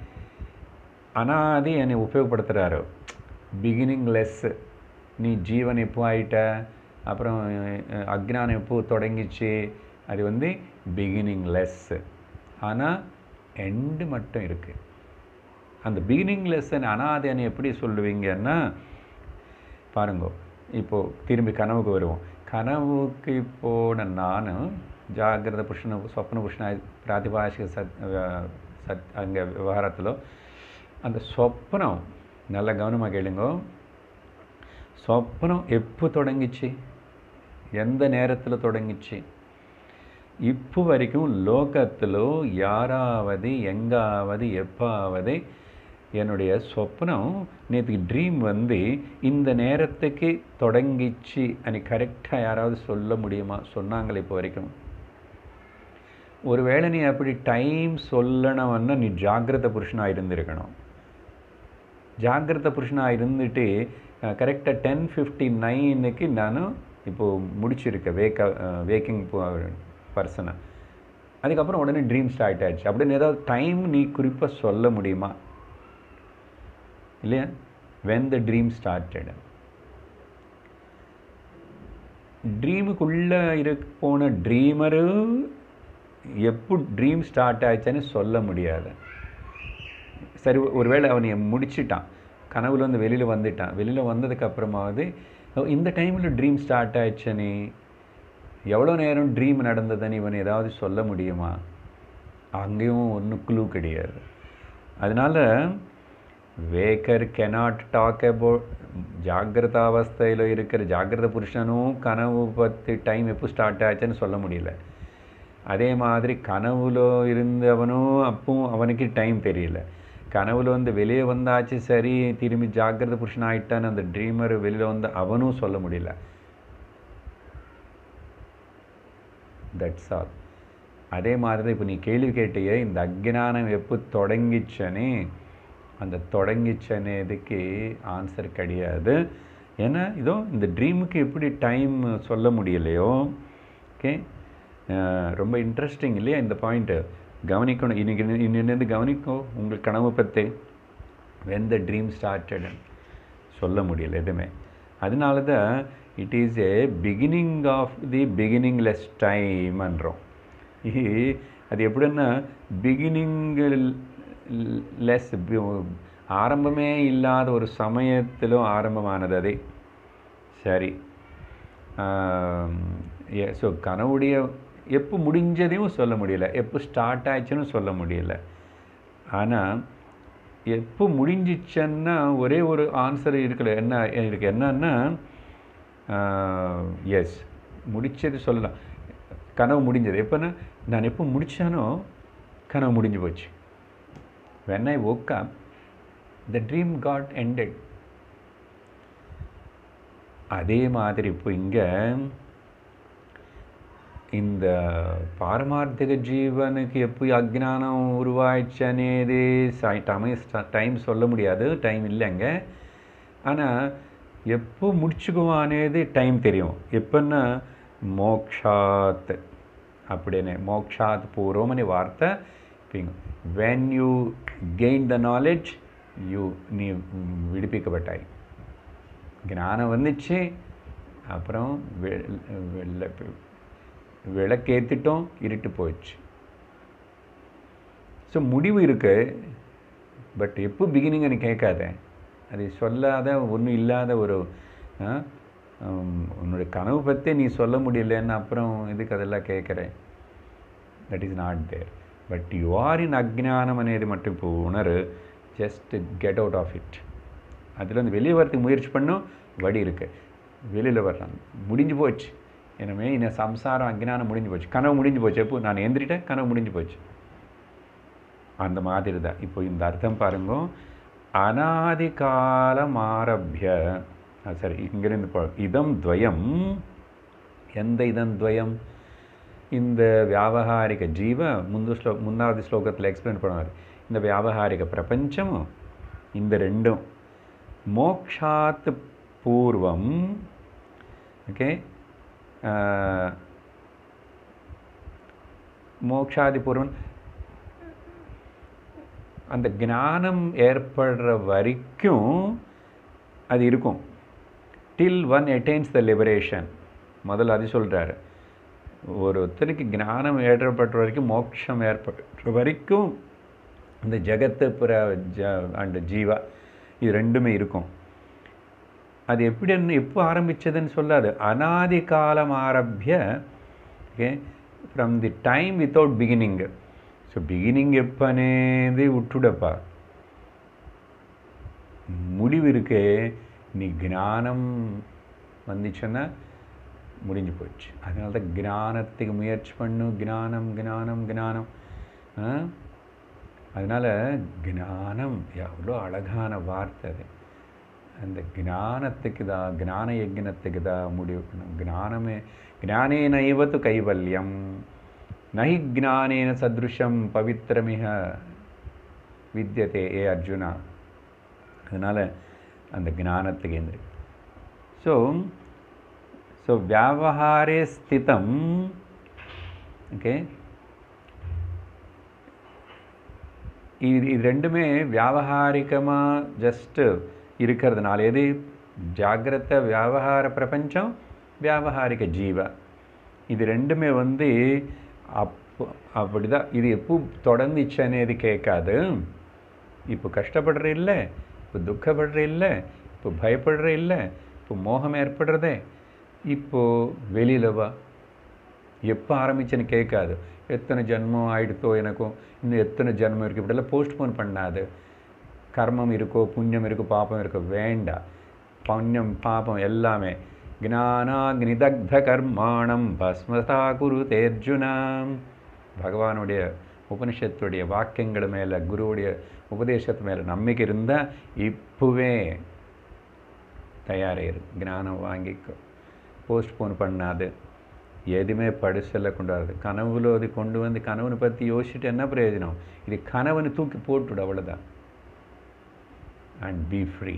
அனாதி என்னை உபயோகப்படுத்துகிறாரு பிகினிங் லெஸ் நீ ஜீவன் எப்போ ஆயிட்ட அப்புறம் அஹ், அக்ஞானம் எப்போ தொடங்கிச்சு அது வந்து பிகினிங் லெஸ் ஆனால் எண்டு மட்டும் இருக்குது அந்த பிகினிங் லெஸ்ஸன் அனாதைன்னு எப்படி சொல்லுவீங்கன்னா பாருங்க இப்போது திரும்பி கனவுக்கு வருவோம் கனவுக்கு போன நானும் ஜாகிரத புருஷன சொப்ன புருஷன பிராதிபாஷிக சத் அஹ், சத் அங்கே விவகாரத்தில் அந்த சொப்னம் நல்ல கவனமாக கேளுங்க சொப்னம் எப்போ தொடங்கிச்சு எந்த நேரத்தில் தொடங்கிச்சு இப்போ வரைக்கும் லோகத்தில் யாராவது எங்காவது எப்பாவது என்னுடைய சொப்னம் நேற்றுக்கு ட்ரீம் வந்து இந்த நேரத்துக்கு தொடங்கிச்சு అని கரெக்டாக யாராவது சொல்ல முடியுமா சொன்னாங்களே இப்போ வரைக்கும் ஒருவேளை நீ அப்படி டைம் சொல்லணும்னா நீ ஜாகிரத புருஷனாக இருந்திருக்கணும் ஜாகிரத புருஷனாக இருந்துட்டு கரெக்டாக டென் ஃபிஃப்டி நைனுக்கு நான் இப்போது முடிச்சிருக்கேன் வேக்க வேக்கிங் பர்சனை அதுக்கப்புறம் உடனே ட்ரீம் ஸ்டார்ட் ஆயிடுச்சு அப்படின்னு ஏதாவது டைம் நீ குறிப்பாக சொல்ல முடியுமா இல்லையா வென் த ட்ரீம் ஸ்டார்டட் ட்ரீமுக்குள்ளே இருக்க போன ட்ரீமரு எப்போ ட்ரீம் ஸ்டார்ட் ஆயிடுச்சுன்னு சொல்ல முடியாது சரி ஒருவேளை அவனை முடிச்சிட்டான் கனவுல வந்து வெளியில் வந்துட்டான் வெளியில் வந்ததுக்கு அப்புறமாவது "ஓ, இந்த டைமில் ட்ரீம் ஸ்டார்ட் ஆயிடுச்சுன்னு எவ்வளோ நேரம் ட்ரீம் நடந்ததுன்னு இவன் ஏதாவது சொல்ல முடியுமா அங்கேயும் ஒன்றும் க்ளூ கிடையாது அதனால் வேக்கர் கெனாட் டாக் அபவுட் ஜாகிரத அவஸ்தையில் இருக்கிற ஜாகிரத புருஷனும் கனவு பற்றி டைம் எப்போ ஸ்டார்ட் ஆச்சுன்னு சொல்ல முடியல அதே மாதிரி கனவுல இருந்தவனும் அப்பவும் அவனுக்கு டைம் தெரியல கனவுல வந்து வெளியே வந்தாச்சு சரி திரும்பி ஜாகிரத புருஷன் ஆயிட்டான்னு அந்த ட்ரீமர் வெளியில் வந்து அவனும் சொல்ல முடியல தட்ஸ் ஆல் அதே மாதிரி தான் இப்போ நீ கேள்வி கேட்டியே இந்த அக்ஞானம் எப்போ தொடங்கிச்சனே அந்த தொடங்கிச்சனேதுக்கு ஆன்சர் கிடையாது ஏன்னா இதோ இந்த ட்ரீமுக்கு எப்படி டைம் சொல்ல முடியலையோ ஓகே ரொம்ப இன்ட்ரெஸ்டிங் இல்லையா இந்த பாயிண்ட்டு கவனிக்கணும் இன்னைக்கு இன்னிருந்து கவனிக்கும் உங்கள் கனவு பற்றி வென் த ட்ரீம் ஸ்டார்டட் சொல்ல முடியல எதுவுமே அதனால தான் it is a beginning of the beginningless டைம்ன்றோம் அது எப்படின்னா பிகினிங் லெஸ் ஆரம்பமே இல்லாத ஒரு சமயத்திலும் ஆரம்பமானது அதே சரி ஸோ கனவுடைய எப்போ முடிஞ்சதையும் சொல்ல முடியல எப்போ ஸ்டார்ட் ஆச்சுன்னு சொல்ல முடியல ஆனால் எப்போ முடிஞ்சிச்சன்னா ஒரே ஒரு ஆன்சர் இருக்கல என்ன இருக்கு என்னன்னா எஸ் முடிச்சது சொல்லலாம் கனவு முடிஞ்சது எப்போன்னா நான் எப்போ முடித்தானோ கனவு முடிஞ்சு போச்சு when I woke up the dream got ended அதே மாதிரி இப்போ இங்கே இந்த பாரமார்த்திக ஜீவனுக்கு எப்போ அஜ்ஞானம் உருவாயிடுச்சு అనేది டைம் டைம் சொல்ல முடியாது டைம் இல்லைங்க ஆனால் எப்போ முடிச்சுக்குவோம் అనేది டைம் தெரியும் எப்போன்னா మోక్షాత్ అప్పుడేనే మోక్షాత్ పూర్వం అనే వార్త when you gain the knowledge you நீ விடுவிக்கப்பட்டாய் ஞானம் வந்துச்சு அப்புறம் வெ- வெள்ள விளக்கேற்றிட்டோம் இருட்டு போயிடுச்சு ஸோ முடிவு இருக்கு பட் எப்போ பிகினிங்னு கேட்காத அது சொல்லாத ஒன்றும் இல்லாத ஒரு ஆ, உம், உன்னுடைய கனவு பற்றி நீ சொல்ல முடியலன்னு அப்புறம் இதுக்கு அதெல்லாம் கேட்குறேன் that is not there but you are in అజ్ఞానం అనేది మట్టు ఇప్పుడు ఉనరు just get out of it அதுலேருந்து வெளியே வரதுக்கு முயற்சி பண்ணும் வழி இருக்கு வெளியில் வரலாம் முடிஞ்சு போச்சு எனவே இந்த சம்சாரம் அஞ்ஞானம் முடிஞ்சு போச்சு கனவு முடிஞ்சு போச்சு எப்போ நான் எந்திரிட்டேன் கனவு முடிஞ்சு போச்சு அந்த மாதிரி தான் இப்போ இந்த அர்த்தம் பாருங்க அனாதி காலம் ஆரம்பிய ஆ, சரி இங்கிருந்து போ இதம் துவயம் எந்த இதம் துவயம் இந்த வியாபகாரிக ஜீவ முந்து ஸ்லோ முன்னாவது ஸ்லோகத்தில் எக்ஸ்பிளைன் பண்ணுவார் இந்த வியாபகாரிக பிரபஞ்சம் இந்த ரெண்டும் மோக்ஷாத் பூர்வம் ஓகே மோக்ஷாதி பூர்வம் அந்த ஞானம் ஏற்படுற வரைக்கும் அது இருக்கும் till one attains the liberation முதல்ல அது சொல்கிறாரு ஒருத்தருக்கு ஞானம் ஏற்றப்பட்ட வரைக்கும் மோட்சம் ஏற்படுற வரைக்கும் இந்த ஜகத்து புற ஜ அண்ட் ஜீவா இது ரெண்டுமே இருக்கும் அது எப்படி எப்போ ஆரம்பிச்சதுன்னு சொல்லாது அனாதி காலம் ஆரம்பிய okay from the time without beginning so beginning எப்பனேது விட்டுடப்பா முடிவு இருக்கே நீ ஞானம் வந்துச்சுன்னா முடிஞ்சு போச்சு அதனால தான் ஞானத்துக்கு முயற்சி பண்ணும் ஞானம் ஞானம் ஞானம் ஆ? அதனால ஞானம் எவ்வளோ அழகான வார்த்தை அது அந்த ஞானத்துக்கு தான் ஞான யஜ்னத்துக்கு தான் முடிவு பண்ணும் ஞானமே ஞானேன இவத்து கைவல்யம் நஹி ஞானேன சத்ருஷம் பவித்திரமிக வித்தியதே ஏ அர்ஜுனா அதனால் அந்த ஞானத்துக்கு எந்திரி ஸோ ஸோ வியாபகாரே ஸ்திதம் ஓகே இது இது ரெண்டுமே வியாபகாரிகமாக ஜஸ்ட்டு இருக்கிறதுனால எது ஜாகிரத வியாபகார பிரபஞ்சம் வியாபகாரிக ஜீவ இது ரெண்டுமே வந்து அப்போ அப்படிதான் இது எப்போ தொடர்ந்துச்சு అనేది கேட்காது இப்போ கஷ்டப்படுற இல்லை இப்போ துக்கப்படுற இல்லை இப்போ பயப்படுற இல்லை இப்போ மோகம் ஏற்படுறதே இப்போ வெளியில வா எப்போ ஆரம்பிச்சேன்னு கேட்காது எத்தனை ஜென்மம் ஆயிடுத்தோ எனக்கும் இன்னும் எத்தனை ஜென்மம் இருக்குது இப்படிலாம் போஸ்ட்போன் பண்ணாது கர்மம் இருக்கோ புண்ணியம் இருக்கோ பாப்பம் இருக்கோ வேண்டாம் புண்ணியம் பாப்பம் எல்லாமே ஞானாக்னிதக்த கர்மாணம் பஸ்மதா குரு தேர்ஜுனாம் பகவானுடைய உபனிஷத்துடைய வாக்கியங்கள் மேலே குருவுடைய உபதேசத்து மேலே நம்பிக்கை இருந்தால் இப்போவே தயாராகிரு ஞானம் வாங்கிக்கோ போஸ்ட்போன் பண்ணாது எதுவுமே படிச்சல கொண்டாது கனவுல அது கொண்டு வந்து கனவுனை பற்றி யோசிச்சுட்டு என்ன பிரயோஜனம் இது கனவுன்னு தூக்கி போட்டுவிடு அவ்வளோதான் and be free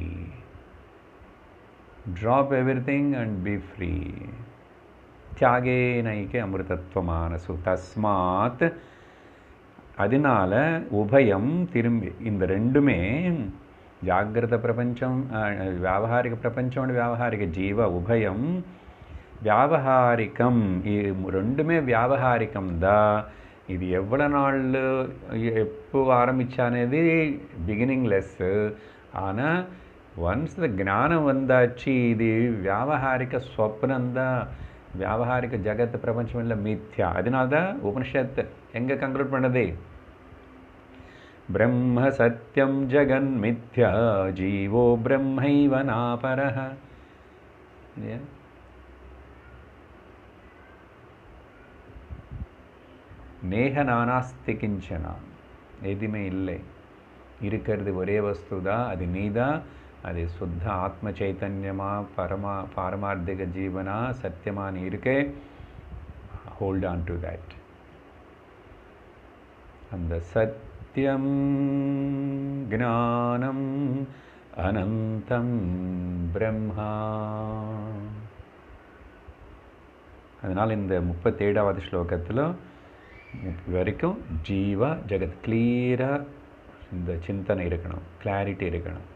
drop everything and be free தியாகே நைக்கே அமிர்தத்வமானசு தஸ்மாத் அதனால உபயம் திரும்பி இந்த ரெண்டுமே ஜாகிரத பிரபஞ்சம் அஹ், வியாபகாரிக பிரபஞ்சம் வியாபகாரிக ஜீவ உபயம் வியாபகாரிகம் இது ரெண்டுமே வியாபகாரிகம் தான் இது எவ்வளோ நாள் எப்போ ஆரம்பிச்சானது பிகினிங் லெஸ்ஸு ஆனால் ஒன்ஸ் த ஞானம் வந்தாச்சு இது வியாபகாரிக ஸ்வப்னந்தான் வியாபகாரிக ஜகத் பிரபஞ்சம் இல்லை மித்யா அதனால தான் உபனிஷத்து எங்கே கன்க்ளூட் பண்ணது பிரம்ம சத்யம் ஜெகன் மித்யா ஜீவோ பிரம்மைவ நாபரஹ இல்லையா நேக நானாஸ்தி கிஞ்சனா எதுவுமே இல்லை இருக்கிறது ஒரே வஸ்து தான் அது நீதான் அது சுத்த ஆத்ம சைத்தன்யமா பரமா பாரமார்த்திக ஜீவனா சத்தியமா நீ இருக்கே ஹோல்ட் ஆன் டு தட் அந்த சத்தியம் ஞானம் அனந்தம் பிரம்மா அதனால் இந்த முப்பத்தேழாவது ஸ்லோகத்தில் வரைக்கும் ஜீவா ஜெகத் கிளியராக இந்த சிந்தனை இருக்கணும் கிளாரிட்டி இருக்கணும்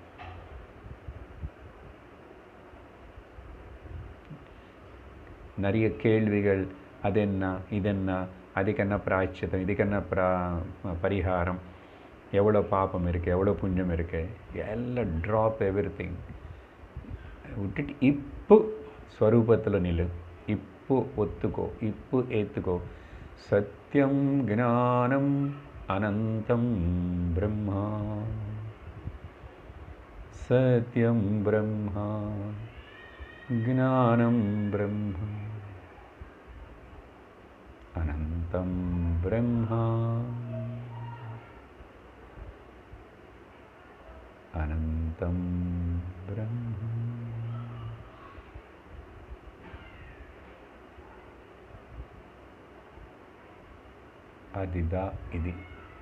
நிறைய கேள்விகள் அது என்ன இதென்ன அதுக்கு என்ன பிராய்ச்சித்தம் இதுக்கு என்ன பிரா பரிகாரம் எவ்வளோ பாப்பம் இருக்குது எவ்வளோ புண்ணியம் இருக்குது எல்லாம் ட்ராப் எவ்ரி திங் விட்டுட்டு இப்போ ஸ்வரூபத்தில் நில்லு இப்போ ஒத்துக்கோ இப்போ ஏற்றுக்கோ சத்தியம் ஞானம் அனந்தம் பிரம்மா सत्यं ब्रह्मा ज्ञानं ब्रह्म अनन्तं ब्रह्मा अनन्तं ब्रह्म अदिदा इति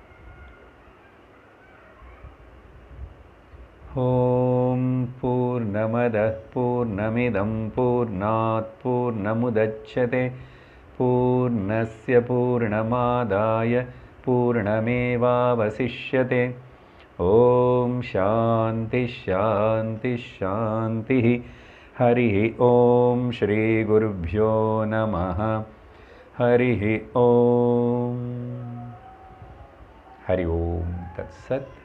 ॐ पूर्णमदः पूर्णमिदं पूर्णात् पूर्णमुदच्छते पूर्णस्य पूर्णमादाय पूर्णमेवावशिष्यते ॐ शान्तिश्शान्तिश्शान्तिः हरिः ॐ श्रीगुरुभ्यो नमः हरिः ॐ हरि ओं तत्सत्